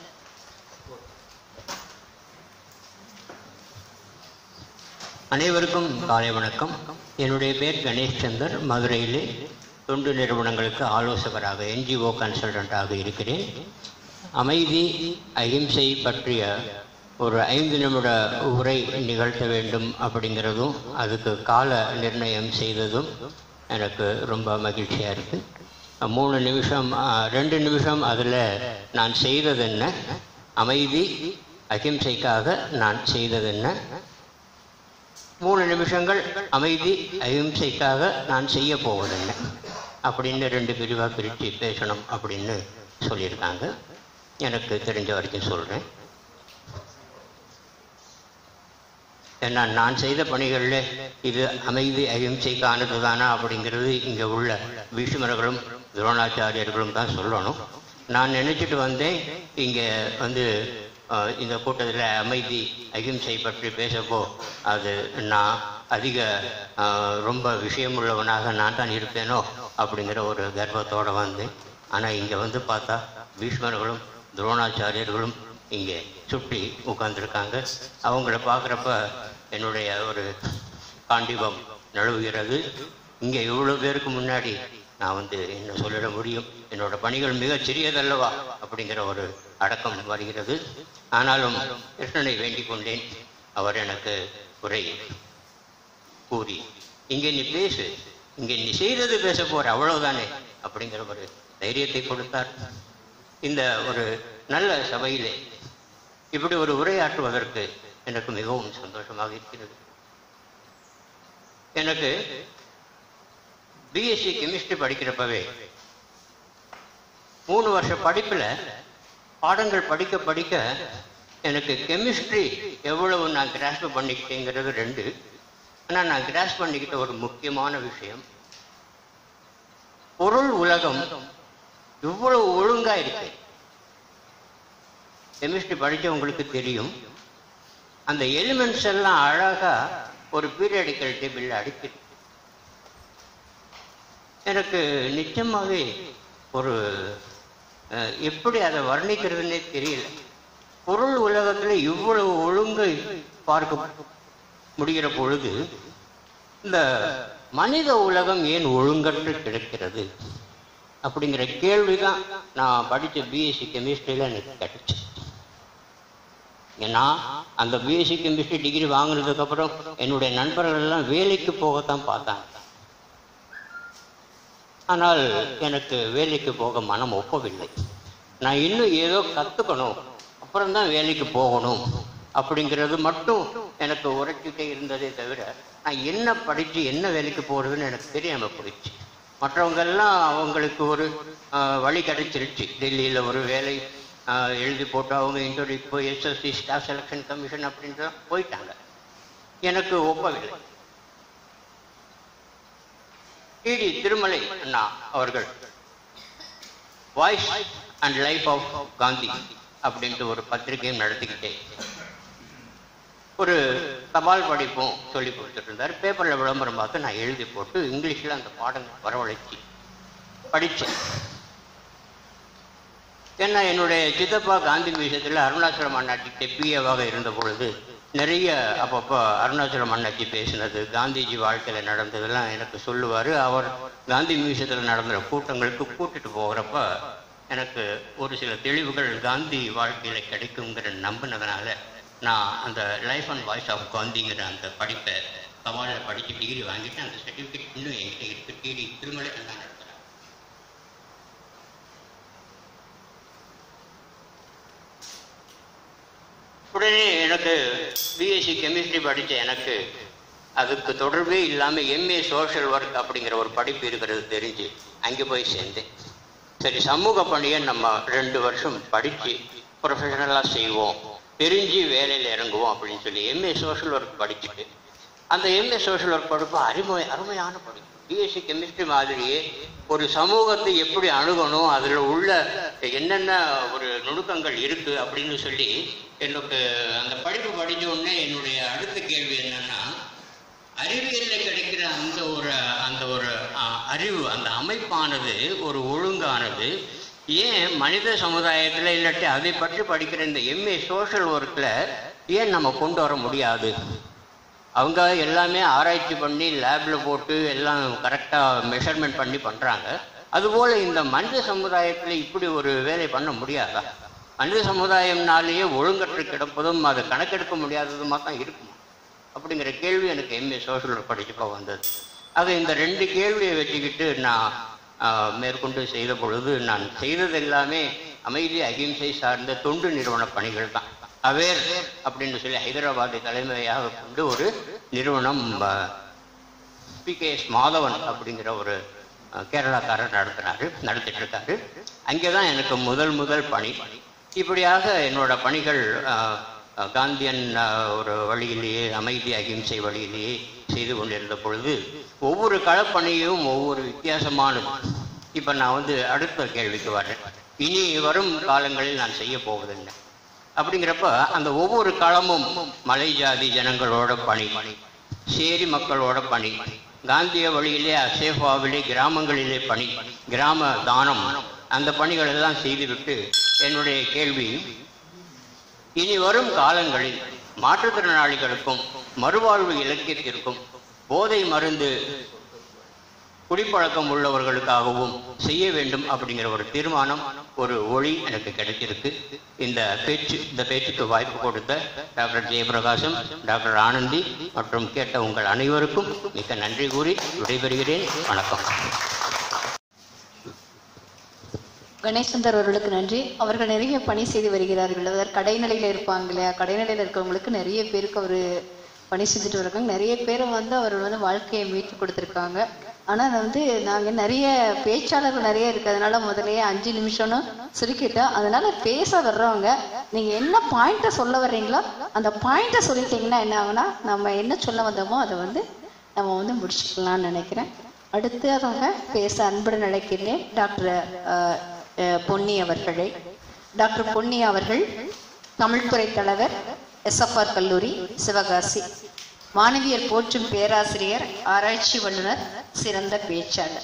அனைவருக்கும் காலை வணக்கம் என்னுடைய பேர் கணேஷ் சந்தர் மதுரையிலே தொண்டு நிறுவனங்களுக்கு ஆலோசகராக என்ஜிஓ கன்சல்டண்டாக இருக்கிறேன் அமைதி அகிம்சை பற்றிய ஒரு ஐந்து நிமிட உரை நிகழ்த்த வேண்டும் அப்படிங்கிறதும் அதுக்கு கால நிர்ணயம் செய்ததும் எனக்கு ரொம்ப மகிழ்ச்சியாக இருக்குது மூணு நிமிஷம் ஆ, ரெண்டு நிமிஷம் அதில் நான் செய்தது என்ன அமைதி அகிம்சைக்காக நான் செய்தது என்ன மூணு நிமிஷங்கள் அமைதி அகிம்சைக்காக நான் செய்ய போவதில்லை அப்படின்னு ரெண்டு பிரிவாக பிரித்து பேசணும் அப்படின்னு சொல்லியிருக்காங்க எனக்கு தெரிஞ்ச வரைக்கும் சொல்கிறேன் ஏன்னா நான் செய்த பணிகளில் இது அமைதி அகிம்சைக்கானது தானா அப்படிங்கிறது இங்கே உள்ள பீஷ்மர்களும் துரோணாச்சாரியர்களும் தான் சொல்லணும் நான் நினச்சிட்டு வந்தேன் இங்கே வந்து அஹ், இந்த கூட்டத்தில் அமைதி அகிம்சை பற்றி பேசப்போ அது நான் அதிக அஹ், ரொம்ப விஷயமுள்ளவனாக நான் தான் இருப்பேனோ அப்படிங்கிற ஒரு கர்வத்தோடு வந்தேன் ஆனால் இங்கே வந்து பார்த்தா பீஷ்மர்களும் துரோணாச்சாரியர்களும் இங்கே சுற்றி உட்கார்ந்துருக்காங்க அவங்கள பார்க்குறப்ப என்னுடைய ஒரு காண்டிபம் நழுவுகிறது இங்கே இவ்வளோ பேருக்கு முன்னாடி நான் வந்து என்ன சொல்லிட முடியும் என்னோட பணிகள் மிகச் சிறியதல்லவா அப்படிங்கிற ஒரு அடக்கம் வருகிறது ஆனாலும் கிருஷ்ணனை வேண்டிக் கொண்டேன் அவர் எனக்கு உரை கூறி இங்கே நீ பேசு இங்கே நீ செய்தது பேச போற அவ்வளவுதானே அப்படிங்கிற ஒரு தைரியத்தை கொடுத்தார் இந்த ஒரு நல்ல சபையிலே இப்படி ஒரு உரையாற்றுவதற்கு எனக்கு மிகவும் சந்தோஷமாக இருக்கிறது எனக்கு பிஎஸ்சி கெமிஸ்ட்ரி படிக்கிறப்பவே மூணு வருஷ படிப்புல பாடங்கள் படிக்க படிக்க எனக்கு கெமிஸ்ட்ரி எவ்வளவு நான் கிராஸ்ப் பண்ணிக்கிட்டேங்கிறது ரெண்டு ஆனா நான் கிராஸ் பண்ணிக்கிட்ட ஒரு முக்கியமான விஷயம் பொருள் உலகம் இவ்வளவு ஒழுங்கா இருக்கு கெமிஸ்ட்ரி படிச்சவங்களுக்கு தெரியும் அந்த எலிமெண்ட்ஸ் எல்லாம் அழகா ஒரு பீரியடிக்கல் டேபிள் அடிக்குது எனக்கு நிச்சயமாவே ஒரு அஹ், எப்படி அதை வர்ணிக்கிறதுனே தெரியல பொருள் உலகத்துல இவ்வளவு ஒழுங்கை பார்க்க முடிகிற பொழுது இந்த மனித உலகம் ஏன் ஒழுங்கற்று கிடக்கிறது அப்படிங்கிற கேள்விதான் நான் படிச்ச பிஎஸ்சி கெமிஸ்ட்ரியில எனக்கு கிடைச்சு ஏன்னா அந்த பிஎஸ்சி கெமிஸ்ட்ரி டிகிரி வாங்கினதுக்கு அப்புறம் என்னுடைய நண்பர்கள் எல்லாம் வேலைக்கு போகத்தான் பார்த்தாங்க ஆனால் எனக்கு வேலைக்கு போக மனம் ஒப்பவில்லை நான் இன்னும் ஏதோ கத்துக்கணும் அப்புறம் தான் வேலைக்கு போகணும் அப்படிங்கிறது மட்டும் எனக்கு உரைச்சிட்டே இருந்ததே தவிர நான் என்ன படிச்சு என்ன வேலைக்கு போறதுன்னு எனக்கு தெரியாம போயிடுச்சு மற்றவங்க எல்லாம் அவங்களுக்கு ஒரு ஆஹ், வழி கிடைச்சிருச்சு டெல்லியில ஒரு வேலை ஆஹ், எழுதி போட்டு அவங்க இன்டர்வியூ போய் எஸ்எஸ்சி ஸ்டாஃப் செலெக்ஷன் கமிஷன் அப்படின்ற போயிட்டாங்க எனக்கு ஒப்பவில்லை டிடி திருமலை அண்ணா அவர்கள் voice and life of Gandhi அப்படின்ட்டு ஒரு பத்திரிகையும் நடத்திக்கிட்டே ஒரு தபால் படிப்பும் சொல்லி கொடுத்துட்டு இருந்தார் பேப்பர்ல விளம்பரம் பார்த்து நான் எழுதி போட்டு இங்கிலீஷ்ல அந்த பாடங்கள் வரவழைச்சி படித்தேன் ஏன்னா என்னுடைய சித்தப்பா காந்தி மியூசியத்தில் அருணாச்சலம் அண்ணாச்சி பிஏவாக இருந்த பொழுது நிறைய அப்பப்போ அருணாச்சலம் அண்ணாச்சி பேசினது காந்திஜி வாழ்க்கையில நடந்ததெல்லாம் எனக்கு சொல்லுவார் அவர் காந்தி மியூசியத்தில் நடந்த கூட்டங்களுக்கு கூட்டிட்டு போகிறப்ப எனக்கு ஒரு சில தெளிவுகள் காந்தி வாழ்க்கையில கிடைக்குங்கிற நம்பினதுனால நான் அந்த லைஃப் அண்ட் வாய்ஸ் ஆஃப் காந்திங்கிற அந்த படிப்பை சவாலில் படித்து டிகிரி வாங்கிட்டு அந்த சர்டிஃபிகேட் இன்னும் என்கிட்ட இருக்கு டிடி திருமலை அண்ணா நடத்துகிறார் உடனே எனக்கு பிஎஸ்சி கெமிஸ்ட்ரி படித்த எனக்கு அதுக்கு தொடர்பே இல்லாமல் எம்ஏ சோஷியல் ஒர்க் அப்படிங்கிற ஒரு படிப்பு இருக்கிறது தெரிஞ்சு அங்கே போய் சேர்ந்தேன் சரி சமூக பணியை நம்ம ரெண்டு வருஷம் படித்து ப்ரொஃபஷனலாக செய்வோம் தெரிஞ்சு வேலையில் இறங்குவோம் அப்படின்னு சொல்லி எம்ஏ சோஷியல் ஒர்க் படிச்சுட்டு அந்த எம்ஏ சோஷியல் ஒர்க் படிப்பு அருமை அருமையான படிப்பு பிஎஸ்சி கெமிஸ்ட்ரி மாதிரியே ஒரு சமூகத்தை எப்படி அணுகணும் அதில் உள்ள என்னென்ன ஒரு நுணுக்கங்கள் இருக்கு அப்படின்னு சொல்லி எனக்கு அந்த படிப்பு படிச்ச உடனே என்னுடைய அடுத்த கேள்வி என்னன்னா அறிவியல்ல கிடைக்கிற அந்த ஒரு அந்த ஒரு ஆ, அறிவு அந்த அமைப்பானது ஒரு ஒழுங்கானது ஏன் மனித சமுதாயத்துல இல்லாட்டி அதை பற்றி படிக்கிற இந்த எம்ஏ சோஷியல் ஒர்க்ல ஏன் நம்ம கொண்டு வர முடியாது அவங்க எல்லாமே ஆராய்ச்சி பண்ணி லேப்ல போட்டு எல்லாம் கரெக்டா மெஷர்மெண்ட் பண்ணி பண்றாங்க அதுபோல இந்த மனித சமுதாயத்துல இப்படி ஒரு வேலை பண்ண முடியாதா மனித சமுதாயம்னாலேயே ஒழுங்கற்று கிடப்பதும் அதை கணக்கெடுக்க முடியாததுமா தான் இருக்குமா அப்படிங்கிற கேள்வி எனக்கு எம்ஏ சோஷியல் படிச்சப்போ வந்தது ஆக இந்த ரெண்டு கேள்வியை வச்சுக்கிட்டு நான் ஆஹ், மேற்கொண்டு செய்த பொழுது நான் செய்தது எல்லாமே அமைதி அகிம்சை சார்ந்த தொண்டு நிறுவன பணிகள் தான் அவேர் அப்படின்னு சொல்லி ஹைதராபாத்தை தலைமையாக கொண்டு ஒரு நிறுவனம் பி கே எஸ் மாதவன் அப்படிங்கிற ஒரு அஹ், கேரளாக்காரர் நடத்துனாரு நடத்திட்டு இருக்காரு அங்கே தான் எனக்கு முதல் முதல் பணி இப்படியாக என்னோட பணிகள் ஆஹ், ஆஹ், காந்தியன் ஆஹ், ஒரு வழியிலேயே அமைதி அகிம்சை வழியிலேயே செய்து கொண்டிருந்த பொழுது ஒவ்வொரு களப்பணியும் ஒவ்வொரு வித்தியாசமானது இப்போ நான் வந்து அடுத்த கேள்விக்கு வரேன் இனி வரும் காலங்களில் நான் செய்ய போவதில்லை அப்படிங்கிறப்ப அந்த ஒவ்வொரு களமும் மலை ஜாதி ஜனங்களோட பணி சேரி மக்களோட பணி காந்திய வழியிலே அசேஃபாவிலே கிராமங்களிலே பணி கிராம தானம் அந்த பணிகள் எல்லாம் செய்துவிட்டு என்னுடைய கேள்வி இனி வரும் காலங்களில் மாற்றுத்திறனாளிகளுக்கும் மறுவாழ்வு இலக்கியத்திற்கும் போதை மருந்து குடிப்பழக்கம் உள்ளவர்களுக்காகவும் செய்ய வேண்டும் அப்படிங்கிற ஒரு தீர்மானம் ஒரு ஒளி எனக்கு கிடைச்சிருக்கு இந்த பேச்சு இந்த பேச்சுக்கு வாய்ப்பு கொடுத்த டாக்டர் ஜெயபிரகாசம் டாக்டர் ஆனந்தி மற்றும் கேட்ட உங்கள் அனைவருக்கும் மிக்க நன்றி கூறி விடைபெறுகிறேன் வணக்கம்
கணேசந்தர் அவர்களுக்கு நன்றி அவர்கள் நிறைய பணி செய்து வருகிறார்கள் அதாவது கடைநிலையில் இருப்பாங்க இல்லையா கடைநிலையில் இருக்கிறவங்களுக்கு நிறைய பேருக்கு அவர் பணி செஞ்சுட்டு வர்றாங்க நிறைய பேரை வந்து அவர் வந்து வாழ்க்கையை மீட்டு கொடுத்துருக்காங்க ஆனால் வந்து நாங்கள் நிறைய பேச்சாளர்கள் நிறைய இருக்கு அதனால முதல்லயே அஞ்சு நிமிஷம்னு சுருக்கிட்டோம் அதனால பேச வர்றவங்க நீங்க என்ன பாயிண்ட்டை சொல்ல வர்றீங்களோ அந்த பாயிண்ட்டை சொல்லிட்டீங்கன்னா என்ன ஆகும்னா நம்ம என்ன சொல்ல வந்தோமோ அதை வந்து நம்ம வந்து முடிச்சுக்கலாம்னு நினைக்கிறேன் அடுத்ததாக பேச அன்புடன் அழைக்கிறேன் டாக்டர் அஹ், அஹ், பொன்னி அவர்களை டாக்டர் பொன்னி அவர்கள் தமிழ்துறை தலைவர் எஸ்எஃப்ஆர் கல்லூரி சிவகாசி மாணவியர் போற்றும் பேராசிரியர் ஆராய்ச்சி வல்லுனர் சிறந்த பேச்சாளர்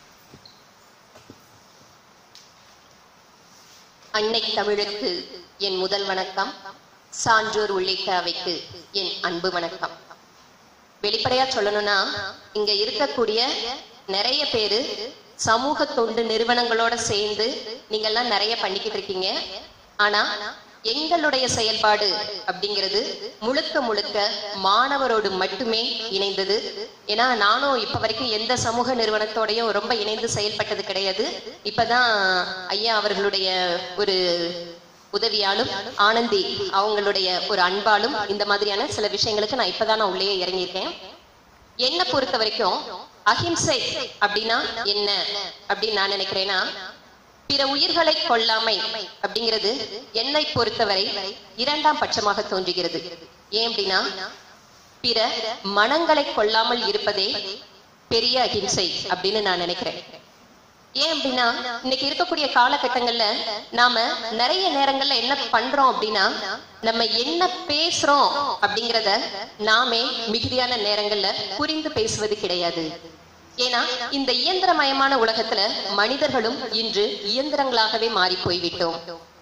அன்னை தமிழுக்கு என் முதல் வணக்கம் சான்றோர் உள்ளிட்ட அவைக்கு என் அன்பு வணக்கம் வெளிப்படையா சொல்லணும்னா இங்க இருக்கக்கூடிய நிறைய பேரு சமூக தொண்டு நிறுவனங்களோட சேர்ந்து நீங்கெல்லாம் நிறைய பண்ணிக்கிட்டு இருக்கீங்க ஆனா எங்களுடைய செயல்பாடு அப்படிங்கிறது முழுக்க முழுக்க மாணவரோடு மட்டுமே இணைந்தது ஏன்னா நானும் இப்ப வரைக்கும் எந்த சமூக நிறுவனத்தோடையும் ரொம்ப இணைந்து செயல்பட்டது கிடையாது இப்பதான் ஐயா அவர்களுடைய ஒரு உதவியாலும் ஆனந்தி அவங்களுடைய ஒரு அன்பாலும் இந்த மாதிரியான சில விஷயங்களுக்கு நான் இப்பதான் நான் உள்ளே இறங்கியிருக்கேன் என்ன பொறுத்த வரைக்கும் அஹிம்சை அப்படின்னா என்ன அப்படின்னு நான் நினைக்கிறேன்னா பிற உயிர்களை கொல்லாமை அப்படிங்கிறது என்னை பொறுத்தவரை இரண்டாம் பட்சமாக தோன்றுகிறது ஏன் அப்படின்னா பிற மனங்களை கொல்லாமல் இருப்பதே பெரிய அஹிம்சை அப்படின்னு நான் நினைக்கிறேன் ஏன் அப்படின்னா இன்னைக்கு இருக்கக்கூடிய காலகட்டங்கள்ல நாம நிறைய நேரங்கள்ல என்ன பண்றோம் அப்படின்னா நம்ம என்ன பேசுறோம் அப்படிங்கறத நாமே மிகுதியான நேரங்கள்ல புரிந்து பேசுவது கிடையாது ஏன்னா இந்த இயந்திரமயமான உலகத்துல மனிதர்களும் இன்று இயந்திரங்களாகவே மாறி போய்விட்டோம்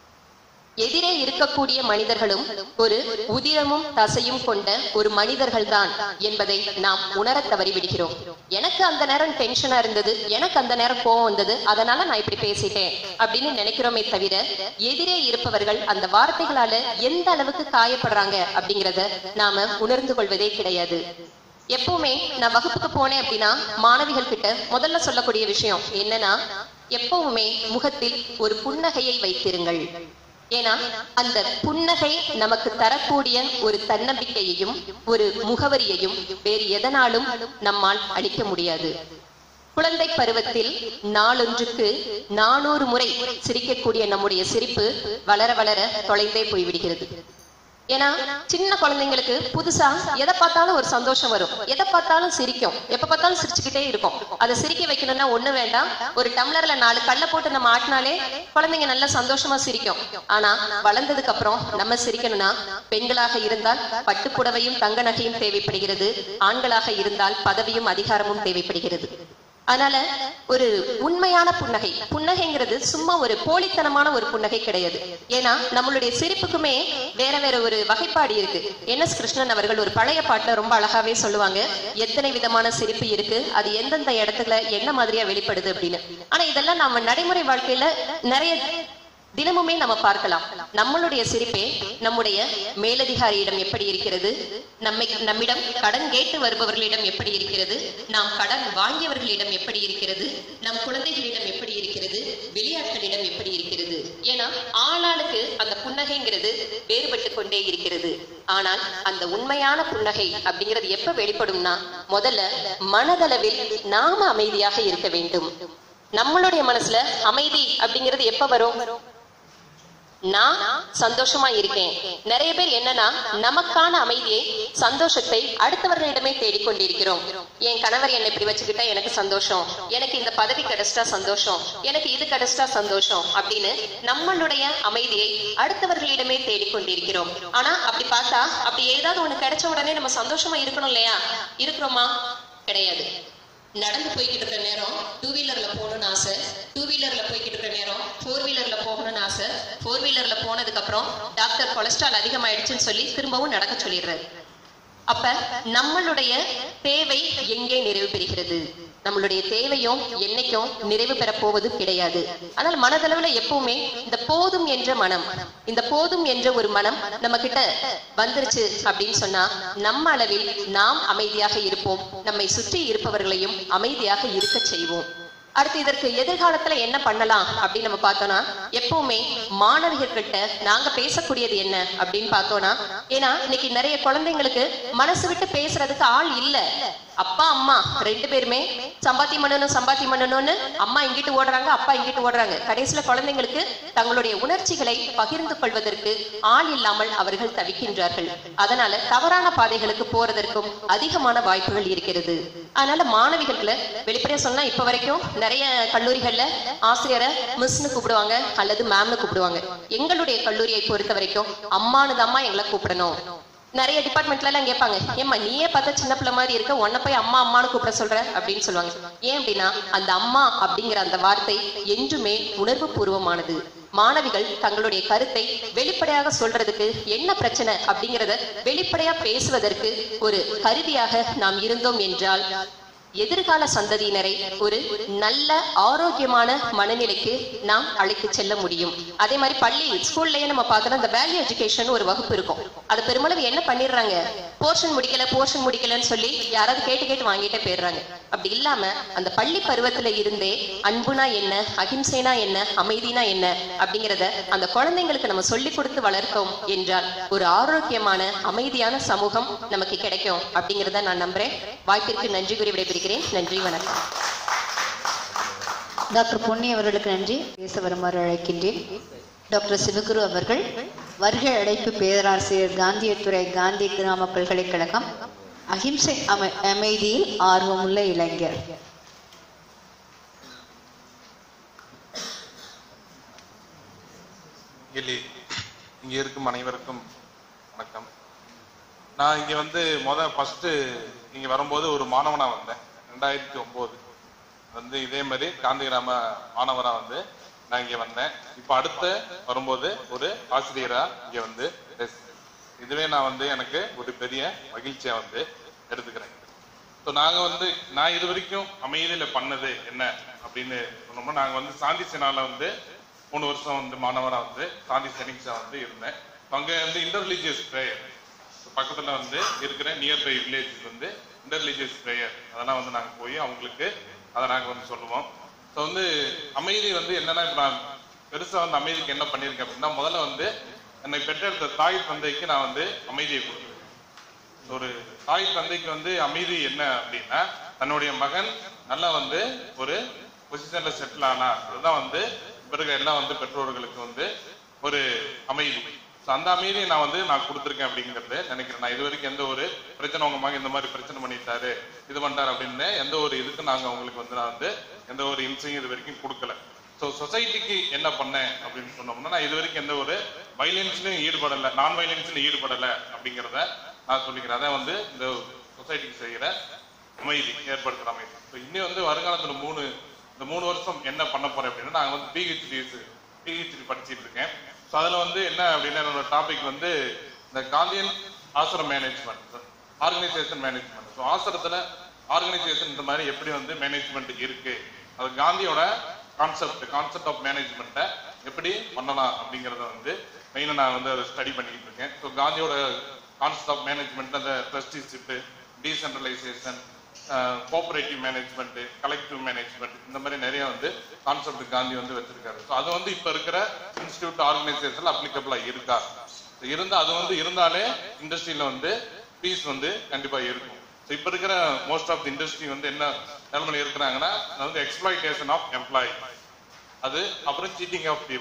எதிரே இருக்கக்கூடிய மனிதர்களும் ஒரு உதிரமும் தசையும் கொண்ட ஒரு மனிதர்கள் தான் என்பதை நாம் உணர தவறிவிடுகிறோம் எனக்கு அந்த நேரம் டென்ஷனா இருந்தது எனக்கு அந்த நேரம் கோவம் வந்தது அதனால நான் இப்படி பேசிட்டேன் அப்படின்னு நினைக்கிறோமே தவிர எதிரே இருப்பவர்கள் அந்த வார்த்தைகளால எந்த அளவுக்கு காயப்படுறாங்க அப்படிங்கறத நாம உணர்ந்து கொள்வதே கிடையாது எப்பவுமே நான் வகுப்புக்கு போனேன் அப்படின்னா மாணவிகள் கிட்ட முதல்ல சொல்லக்கூடிய விஷயம் என்னன்னா எப்பவுமே முகத்தில் ஒரு புன்னகையை வைத்திருங்கள் ஏன்னா அந்த புன்னகை நமக்கு தரக்கூடிய ஒரு தன்னம்பிக்கையையும் ஒரு முகவரியையும் வேறு எதனாலும் நம்மால் அளிக்க முடியாது குழந்தை பருவத்தில் நாளொன்றுக்கு நானூறு முறை சிரிக்கக்கூடிய நம்முடைய சிரிப்பு வளர வளர தொலைந்தே போய்விடுகிறது ஏன்னா சின்ன குழந்தைங்களுக்கு புதுசா எதை பார்த்தாலும் ஒரு சந்தோஷம் வரும் எதை பார்த்தாலும் சிரிக்கும் எப்ப பார்த்தாலும் சிரிச்சுக்கிட்டே இருக்கும் அதை சிரிக்க வைக்கணும்னா ஒண்ணு வேண்டாம் ஒரு டம்ளர்ல நாலு கல்ல போட்டு நம்ம ஆட்டினாலே குழந்தைங்க நல்லா சந்தோஷமா சிரிக்கும் ஆனா வளர்ந்ததுக்கு அப்புறம் நம்ம சிரிக்கணும்னா பெண்களாக இருந்தால் பட்டுப்புடவையும் தங்க நகையும் தேவைப்படுகிறது ஆண்களாக இருந்தால் பதவியும் அதிகாரமும் தேவைப்படுகிறது அதனால ஒரு உண்மையான புன்னகை புன்னகைங்கிறது சும்மா ஒரு போலித்தனமான ஒரு புன்னகை கிடையாது ஏன்னா நம்மளுடைய சிரிப்புக்குமே வேற வேற ஒரு வகைப்பாடு இருக்கு என் எஸ் கிருஷ்ணன் அவர்கள் ஒரு பழைய பாட்டுல ரொம்ப அழகாவே சொல்லுவாங்க எத்தனை விதமான சிரிப்பு இருக்கு அது எந்தெந்த இடத்துல என்ன மாதிரியா வெளிப்படுது அப்படின்னு ஆனா இதெல்லாம் நம்ம நடைமுறை வாழ்க்கையில நிறைய தினமுமே நம்ம பார்க்கலாம் நம்மளுடைய சிரிப்பே நம்முடைய மேலதிகாரியிடம் எப்படி இருக்கிறது நம்மை நம்மிடம் கடன் கேட்டு வருபவர்களிடம் எப்படி இருக்கிறது நாம் கடன் வாங்கியவர்களிடம் எப்படி இருக்கிறது நம் குழந்தைகளிடம் எப்படி இருக்கிறது வெளியாட்களிடம் எப்படி இருக்கிறது ஏன்னா ஆளாளுக்கு அந்த புன்னகைங்கிறது வேறுபட்டு கொண்டே இருக்கிறது ஆனால் அந்த உண்மையான புன்னகை அப்படிங்கிறது எப்ப வெளிப்படும்னா முதல்ல மனதளவில் நாம அமைதியாக இருக்க வேண்டும் நம்மளுடைய மனசுல அமைதி அப்படிங்கிறது எப்ப வரும் நான் சந்தோஷமா இருக்கேன் நிறைய பேர் என்னன்னா நமக்கான அமைதியை சந்தோஷத்தை அடுத்தவர்களிடமே தேடிக்கொண்டிருக்கிறோம் என் கணவர் என்னை இப்படி வச்சுக்கிட்டா எனக்கு சந்தோஷம் எனக்கு இந்த பதவி கிடைச்சிட்டா சந்தோஷம் எனக்கு இது கிடைச்சிட்டா சந்தோஷம் அப்படின்னு நம்மளுடைய அமைதியை அடுத்தவர்களிடமே தேடிக்கொண்டிருக்கிறோம் ஆனா அப்படி பார்த்தா அப்படி ஏதாவது ஒண்ணு கிடைச்ச உடனே நம்ம சந்தோஷமா இருக்கணும் இல்லையா இருக்கிறோமா கிடையாது நடந்து போய்கிட்டு இருக்கிற நேரம் டூ வீலர்ல போகணும்னு ஆசை டூ வீலர்ல போய்கிட்டு இருக்கிற நேரம் ஃபோர் வீலர்ல போகணும்னு ஆசை ஃபோர் வீலர்ல போனதுக்கு அப்புறம் டாக்டர் கொலஸ்ட்ரால் அதிகமாயிடுச்சுன்னு சொல்லி திரும்பவும் நடக்க சொல்லிடுறாரு அப்ப நம்மளுடைய தேவை எங்கே நிறைவு பெறுகிறது நம்மளுடைய தேவையும் என்னைக்கும் நிறைவு பெற போவது கிடையாது ஆனால் மனதளவுல எப்பவுமே இந்த போதும் என்ற மனம் இந்த போதும் என்ற ஒரு மனம் நம்ம கிட்ட வந்துருச்சு அப்படின்னு சொன்னா நம்ம அளவில் நாம் அமைதியாக இருப்போம் நம்மை சுற்றி இருப்பவர்களையும் அமைதியாக இருக்க செய்வோம் அடுத்து இதற்கு எதிர்காலத்துல என்ன பண்ணலாம் அப்படின்னு நம்ம பார்த்தோம்னா எப்பவுமே மாணவிகள்கிட்ட நாங்க பேசக்கூடியது என்ன அப்படின்னு பார்த்தோம்னா ஏன்னா இன்னைக்கு நிறைய குழந்தைங்களுக்கு மனசு விட்டு பேசுறதுக்கு ஆள் இல்ல அப்பா அம்மா ரெண்டு பேருமே சம்பாத்தியம் பண்ணணும் சம்பாத்தியம் பண்ணணும்னு அம்மா இங்கிட்டு ஓடுறாங்க அப்பா இங்கிட்டு ஓடுறாங்க கடைசியில குழந்தைங்களுக்கு தங்களுடைய உணர்ச்சிகளை பகிர்ந்து கொள்வதற்கு ஆள் இல்லாமல் அவர்கள் தவிக்கின்றார்கள் அதனால தவறான பாதைகளுக்கு போறதற்கும் அதிகமான வாய்ப்புகள் இருக்கிறது அதனால மாணவிகளை வெளிப்படையா சொன்னா இப்ப வரைக்கும் நிறைய கல்லூரிகள்ல ஆசிரியரை மிஸ்னு கூப்பிடுவாங்க அல்லது மேம்னு கூப்பிடுவாங்க எங்களுடைய கல்லூரியை பொறுத்த வரைக்கும் அம்மானு அம்மா எங்களை கூப்பிடணும் நிறைய டிபார்ட்மெண்ட்ல எல்லாம் கேட்பாங்க ஏம்மா நீயே பார்த்தா சின்ன பிள்ளை மாதிரி இருக்க உன்னை போய் அம்மா அம்மான்னு கூப்பிட சொல்ற அப்படின்னு சொல்லுவாங்க ஏன் அப்படின்னா அந்த அம்மா அப்படிங்கிற அந்த வார்த்தை என்றுமே உணர்வு பூர்வமானது மாணவிகள் தங்களுடைய கருத்தை வெளிப்படையாக சொல்றதுக்கு என்ன பிரச்சனை அப்படிங்கறத வெளிப்படையா பேசுவதற்கு ஒரு கருவியாக நாம் இருந்தோம் என்றால் எதிர்கால சந்ததியினரை ஒரு நல்ல ஆரோக்கியமான மனநிலைக்கு நாம் அழைத்து செல்ல முடியும் அதே மாதிரி பள்ளி ஸ்கூல்லயே நம்ம பார்த்தோம்னா இந்த வேல்யூ எஜுகேஷன் ஒரு வகுப்பு இருக்கும் அது பெருமளவு என்ன பண்ணிடுறாங்க போர்ஷன் முடிக்கல போர்ஷன் முடிக்கலன்னு சொல்லி யாராவது கேட்டு கேட்டு வாங்கிட்டே போயிடுறாங்க அப்படி இல்லாம அந்த பள்ளி பருவத்துல இருந்தே அன்புனா என்ன அகிம்சைனா என்ன அமைதினா என்ன அப்படிங்கறத அந்த குழந்தைங்களுக்கு நம்ம சொல்லி கொடுத்து வளர்த்தோம் என்றால் ஒரு ஆரோக்கியமான அமைதியான சமூகம் நமக்கு கிடைக்கும் அப்படிங்கறத நான் நம்புறேன் வாய்ப்பிற்கு நன்றி கூறி விடைபெறுகிறேன் நன்றி வணக்கம்
டாக்டர் பொன்னி அவர்களுக்கு நன்றி பேச வருமாறு அழைக்கின்றேன் டாக்டர் சிவகுரு அவர்கள் வருகை அழைப்பு பேராசிரியர் காந்தியத்துறை காந்தி கிராம பல்கலைக்கழகம் அகிம்சை அமை அமைதியில் ஆர்வமுள்ள இளைஞர்
இல்லை இங்க இருக்கும் அனைவருக்கும் வணக்கம் நான் இங்க வந்து முத ஃபர்ஸ்ட் இங்க வரும்போது ஒரு மாணவனா வந்தேன் ரெண்டாயிரத்தி ஒன்பது வந்து இதே மாதிரி காந்தி கிராம மாணவரா வந்து நான் இங்க வந்தேன் இப்ப அடுத்து வரும்போது ஒரு ஆசிரியரா இங்க வந்து பேசுறேன். இதுவே நான் வந்து எனக்கு ஒரு பெரிய மகிழ்ச்சியா வந்து எடுத்துக்கிறேன் ஸோ நாங்க வந்து நான் இது வரைக்கும் அமைதியில பண்ணது என்ன அப்படின்னு சொன்னோம்னா நாங்க வந்து சாந்தி சேனால வந்து மூணு வருஷம் வந்து மாணவரா வந்து சாந்தி சைனிக்ஸா வந்து இருந்தேன் அங்க வந்து இன்டர்ரிலிஜியஸ் ப்ரேயர் பக்கத்துல வந்து இருக்கிற நியர்பை வில்லேஜ் வந்து இன்டர்ரிலிஜியஸ் ப்ரேயர் அதெல்லாம் வந்து நாங்க போய் அவங்களுக்கு அதை நாங்க வந்து சொல்லுவோம் ஸோ வந்து அமைதி வந்து என்னன்னா இப்ப நான் பெருசா வந்து அமைதிக்கு என்ன பண்ணியிருக்கேன் அப்படின்னா முதல்ல வந்து என்னை பெற்றெடுத்த தாய் தந்தைக்கு நான் வந்து அமைதியை கொடுக்குறேன் ஒரு தாய் தந்தைக்கு வந்து அமைதி என்ன அப்படின்னா தன்னுடைய மகன் நல்லா வந்து ஒரு பொசிஷன்ல செட்டில் ஆனா அதுதான் வந்து பிறகு எல்லாம் வந்து பெற்றோர்களுக்கு வந்து ஒரு அமைதி So அந்த அமைதியை நான் வந்து நான் கொடுத்துருக்கேன் அப்படிங்கறது நினைக்கிறேன் நான் இது வரைக்கும் எந்த ஒரு பிரச்சனை உங்க மகன் இந்த மாதிரி பிரச்சனை பண்ணிட்டாரு இது பண்ணிட்டாரு அப்படின்னு எந்த ஒரு இதுக்கு நாங்க அவங்களுக்கு வந்து நான் வந்து எந்த ஒரு இம்சையும் இது வரைக்கும் கொடுக்கல ஸோ சொசைட்டிக்கு என்ன பண்ணேன் அப்படின்னு சொன்னோம்னா நான் இது வரைக்கும் எந்த ஒரு வைலன்ஸ்லயும் ஈடுபடலை நான் வைலன்ஸ்ல ஈடுபடலை அப்படிங்கிறத நான் சொல்லிக்கிறேன் அதான் வந்து இந்த சொசைட்டிக்கு செய்கிற அமைதி ஏற்படுத்துற அமைதி ஸோ இன்னும் வந்து வருங்காலத்துல மூணு இந்த மூணு வருஷம் என்ன பண்ண போறேன் அப்படின்னா நான் வந்து பிஹெச்டிஸ் பிஹெச்டி படிச்சிட்டு இருக்கேன் ஸோ அதுல வந்து என்ன அப்படின்னா என்னோட டாபிக் வந்து இந்த Gandhian ashram management organisation management so ஆசிரத்துல ஆர்கனைசேஷன் இந்த மாதிரி எப்படி வந்து மேனேஜ்மெண்ட் இருக்கு அது காந்தியோட கான்செப்ட் கான்செப்ட் ஆஃப் மேனேஜ்மெண்ட்டை எப்படி பண்ணலாம் அப்படிங்கறத வந்து மெயினாக நான் வந்து அதை ஸ்டடி பண்ணிட்டு இருக்கேன் ஸோ காந்தியோட கான்செப்ட் ஆஃப் மேனேஜ்மெண்ட் அந்த trusteeship decentralisation cooperative management collective management இந்த மாதிரி நிறைய வந்து கான்செப்ட் காந்தி வந்து வச்சிருக்காரு ஸோ அது வந்து இப்ப இருக்கிற இன்ஸ்டியூட் ஆர்கனைசேஷன் அப்ளிகபிளா இருக்கா So இருந்தா அது வந்து இருந்தாலே இண்டஸ்ட்ரியில வந்து பீஸ் வந்து கண்டிப்பா இருக்கும் ஸோ இப்ப இருக்கிற மோஸ்ட் ஆஃப் தி இண்டஸ்ட்ரி வந்து என்ன நிலைமையில இருக்கிறாங்கன்னா அது வந்து எக்ஸ்பிளாய்டேஷன் ஆஃப் எம்ப்ளாயி அது அப்புறம் சீட்டிங் ஆஃப் பீப்புள்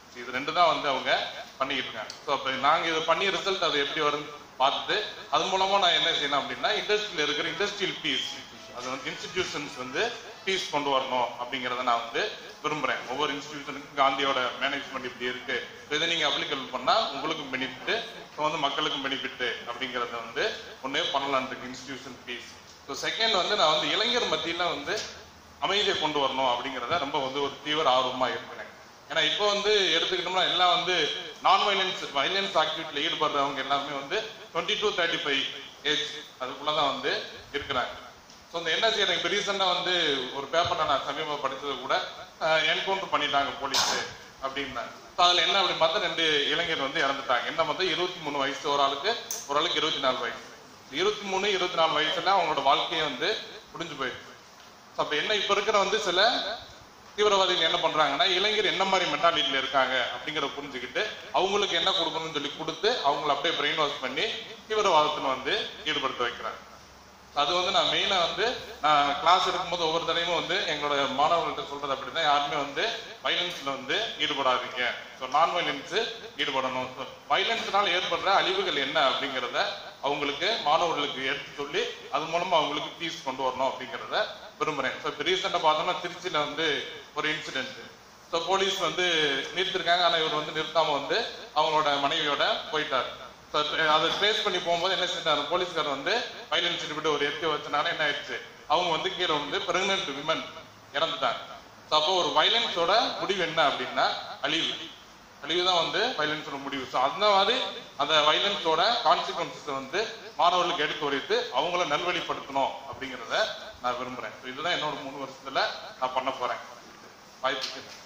இது ரெண்டு தான் வந்து அவங்க பண்ணிக்கிட்டு இருக்காங்க ஸோ அப்போ நாங்கள் இதை பண்ணி ரிசல்ட் அது எப்படி வரும்னு பார்த்துட்டு அது மூலமா நான் என்ன செய்யணும் அப்படின்னா இண்டஸ்ட்ரியில் இருக்கிற இண்டஸ்ட்ரியல் பீஸ் அது வந்து இன்ஸ்டிடியூஷன்ஸ் வந்து பீஸ் கொண்டு வரணும் அப்படிங்கிறத நான் வந்து விரும்புறேன் ஒவ்வொரு இன்ஸ்டிடியூஷனுக்கும் காந்தியோட மேனேஜ்மெண்ட் இப்படி இருக்கு So இதை நீங்க அப்ளிகபிள் பண்ணா உங்களுக்கும் பெனிஃபிட் ஸோ வந்து மக்களுக்கும் பெனிஃபிட் அப்படிங்கறத வந்து ஒண்ணே பண்ணலாம் இருக்கு இன்ஸ்டிடியூஷன் பீஸ் ஸோ செகண்ட் வந்து நான் வந்து இளைஞர் மத்தியில வந்து அமைதியை கொண்டு வரணும் அப்படிங்கிறத ரொம்ப வந்து ஒரு தீவிர ஆர்வமா இருக்கிறேன் ஏன்னா இப்போ வந்து எடுத்துக்கிட்டோம்னா எல்லாம் வந்து நான் வயலன்ஸ் வயலன்ஸ் ஆக்டிவிட்டியில் ஈடுபடுறவங்க எல்லாருமே வந்து twenty to thirty five age அதுக்குள்ளதான் வந்து இருக்கிறாங்க ஸோ இந்த என்ன செய்யறேன் இப்போ ரீசெண்டாக வந்து ஒரு பேப்பர்ல நான் சமீபம் படிச்சது கூட என்கவுண்டர் பண்ணிட்டாங்க போலீஸ் அப்படின்னாங்க ஸோ அதில் என்ன அப்படி பார்த்தா ரெண்டு இளைஞர் வந்து இறந்துட்டாங்க என்ன பார்த்தா இருபத்தி மூணு வயசு ஒரு ஆளுக்கு ஒரு ஆளுக்கு இருபத்தி நாலு வயசு இருபத்தி மூணு இருபத்தி நாலு வயசுல அவங்களோட வாழ்க்கையை வந்து முடிஞ்சு போயிடுச்சு ஸோ அப்போ என்ன இப்போ இருக்கிற வந்து சில தீவிரவாதிகள் என்ன பண்றாங்கன்னா இளைஞர் என்ன மாதிரி மென்டாலிட்டியில இருக்காங்க அப்படிங்கறத புரிஞ்சுக்கிட்டு அவங்களுக்கு என்ன கொடுக்கணும்னு சொல்லி கொடுத்து அவங்கள அப்படியே பிரெயின் வாஷ் பண்ணி தீவிரவாதத்துல வந்து ஈடுபடுத்த வைக்கிறாங்க அது வந்து நான் மெயினா வந்து நான் கிளாஸ் எடுக்கும்போது ஒவ்வொரு தடையும் வந்து எங்களோட மாணவர்கள்ட்ட சொல்றது அப்படின்னா யாருமே வந்து வைலன்ஸ்ல வந்து ஈடுபடாதீங்க ஸோ நான் வைலன்ஸ் ஈடுபடணும் வைலன்ஸ்னால ஏற்படுற அழிவுகள் என்ன அப்படிங்கிறத அவங்களுக்கு மாணவர்களுக்கு எடுத்து சொல்லி அது மூலமா அவங்களுக்கு பீஸ் கொண்டு வரணும் அப்படிங்கிறத விரும்புறேன் ஸோ இப்போ ரீசெண்டாக பார்த்தோம்னா திருச்சியில வந்து ஒரு இன்சிடென்ட் ஸோ போலீஸ் வந்து நிறுத்திருக்காங்க ஆனால் இவர் வந்து நிறுத்தாம வந்து அவங்களோட மனைவியோட போயிட்டார் ஸோ அதை ட்ரேஸ் பண்ணி போகும்போது என்ன செஞ்சாரு போலீஸ்கார் வந்து வைலன்ஸ் ஈடுபட்டு ஒரு எத்தி வச்சனால என்ன ஆயிடுச்சு அவங்க வந்து கீழே வந்து பிரெக்னென்ட் விமன் இறந்துட்டாங்க ஸோ அப்போ ஒரு வைலன்ஸோட முடிவு என்ன அப்படின்னா அழிவு அழிவு தான் வந்து வைலன்ஸோட முடிவு ஸோ அந்த மாதிரி அந்த வைலன்ஸோட கான்சிக்வன்சஸ் வந்து மாணவர்களுக்கு எடுத்து உரைத்து அவங்கள நல்வழிப்படுத்தணும் அப்படிங்கிறத நான் விரும்புறேன் ஸோ இதுதான் என்னோட மூணு வருஷத்துல நான் பண்ண போறேன் வாய்ப்புக்கு நன்றி.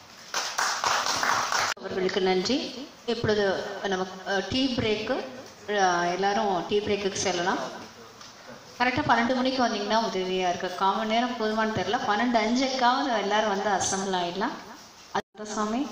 அவர்களுக்கு நன்றி இப்பொழுது நமக்கு டீ பிரேக்கு எல்லாரும் டீ பிரேக்குக்கு செல்லலாம் கரெக்டாக பன்னெண்டு மணிக்கு வந்தீங்கன்னா உதவியாக இருக்கு காமன் நேரம் போதுமான்னு தெரில பன்னெண்டு அஞ்சுக்காவது எல்லாரும் வந்து அசம்பிள் ஆயிடலாம் அது சாமி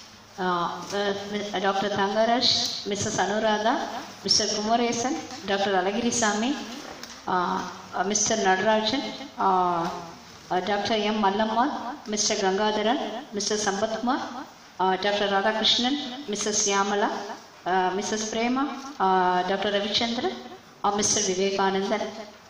doctor Thangaraj missus Anuradha mister Kumaresan doctor Azhagirisamy mister Natarajan doctor M Mallammal mister Gangadharan mister Sampathkumar doctor Radhakrishnan missus Shyamala missus Prema doctor Ravichandran mister Vivekanandan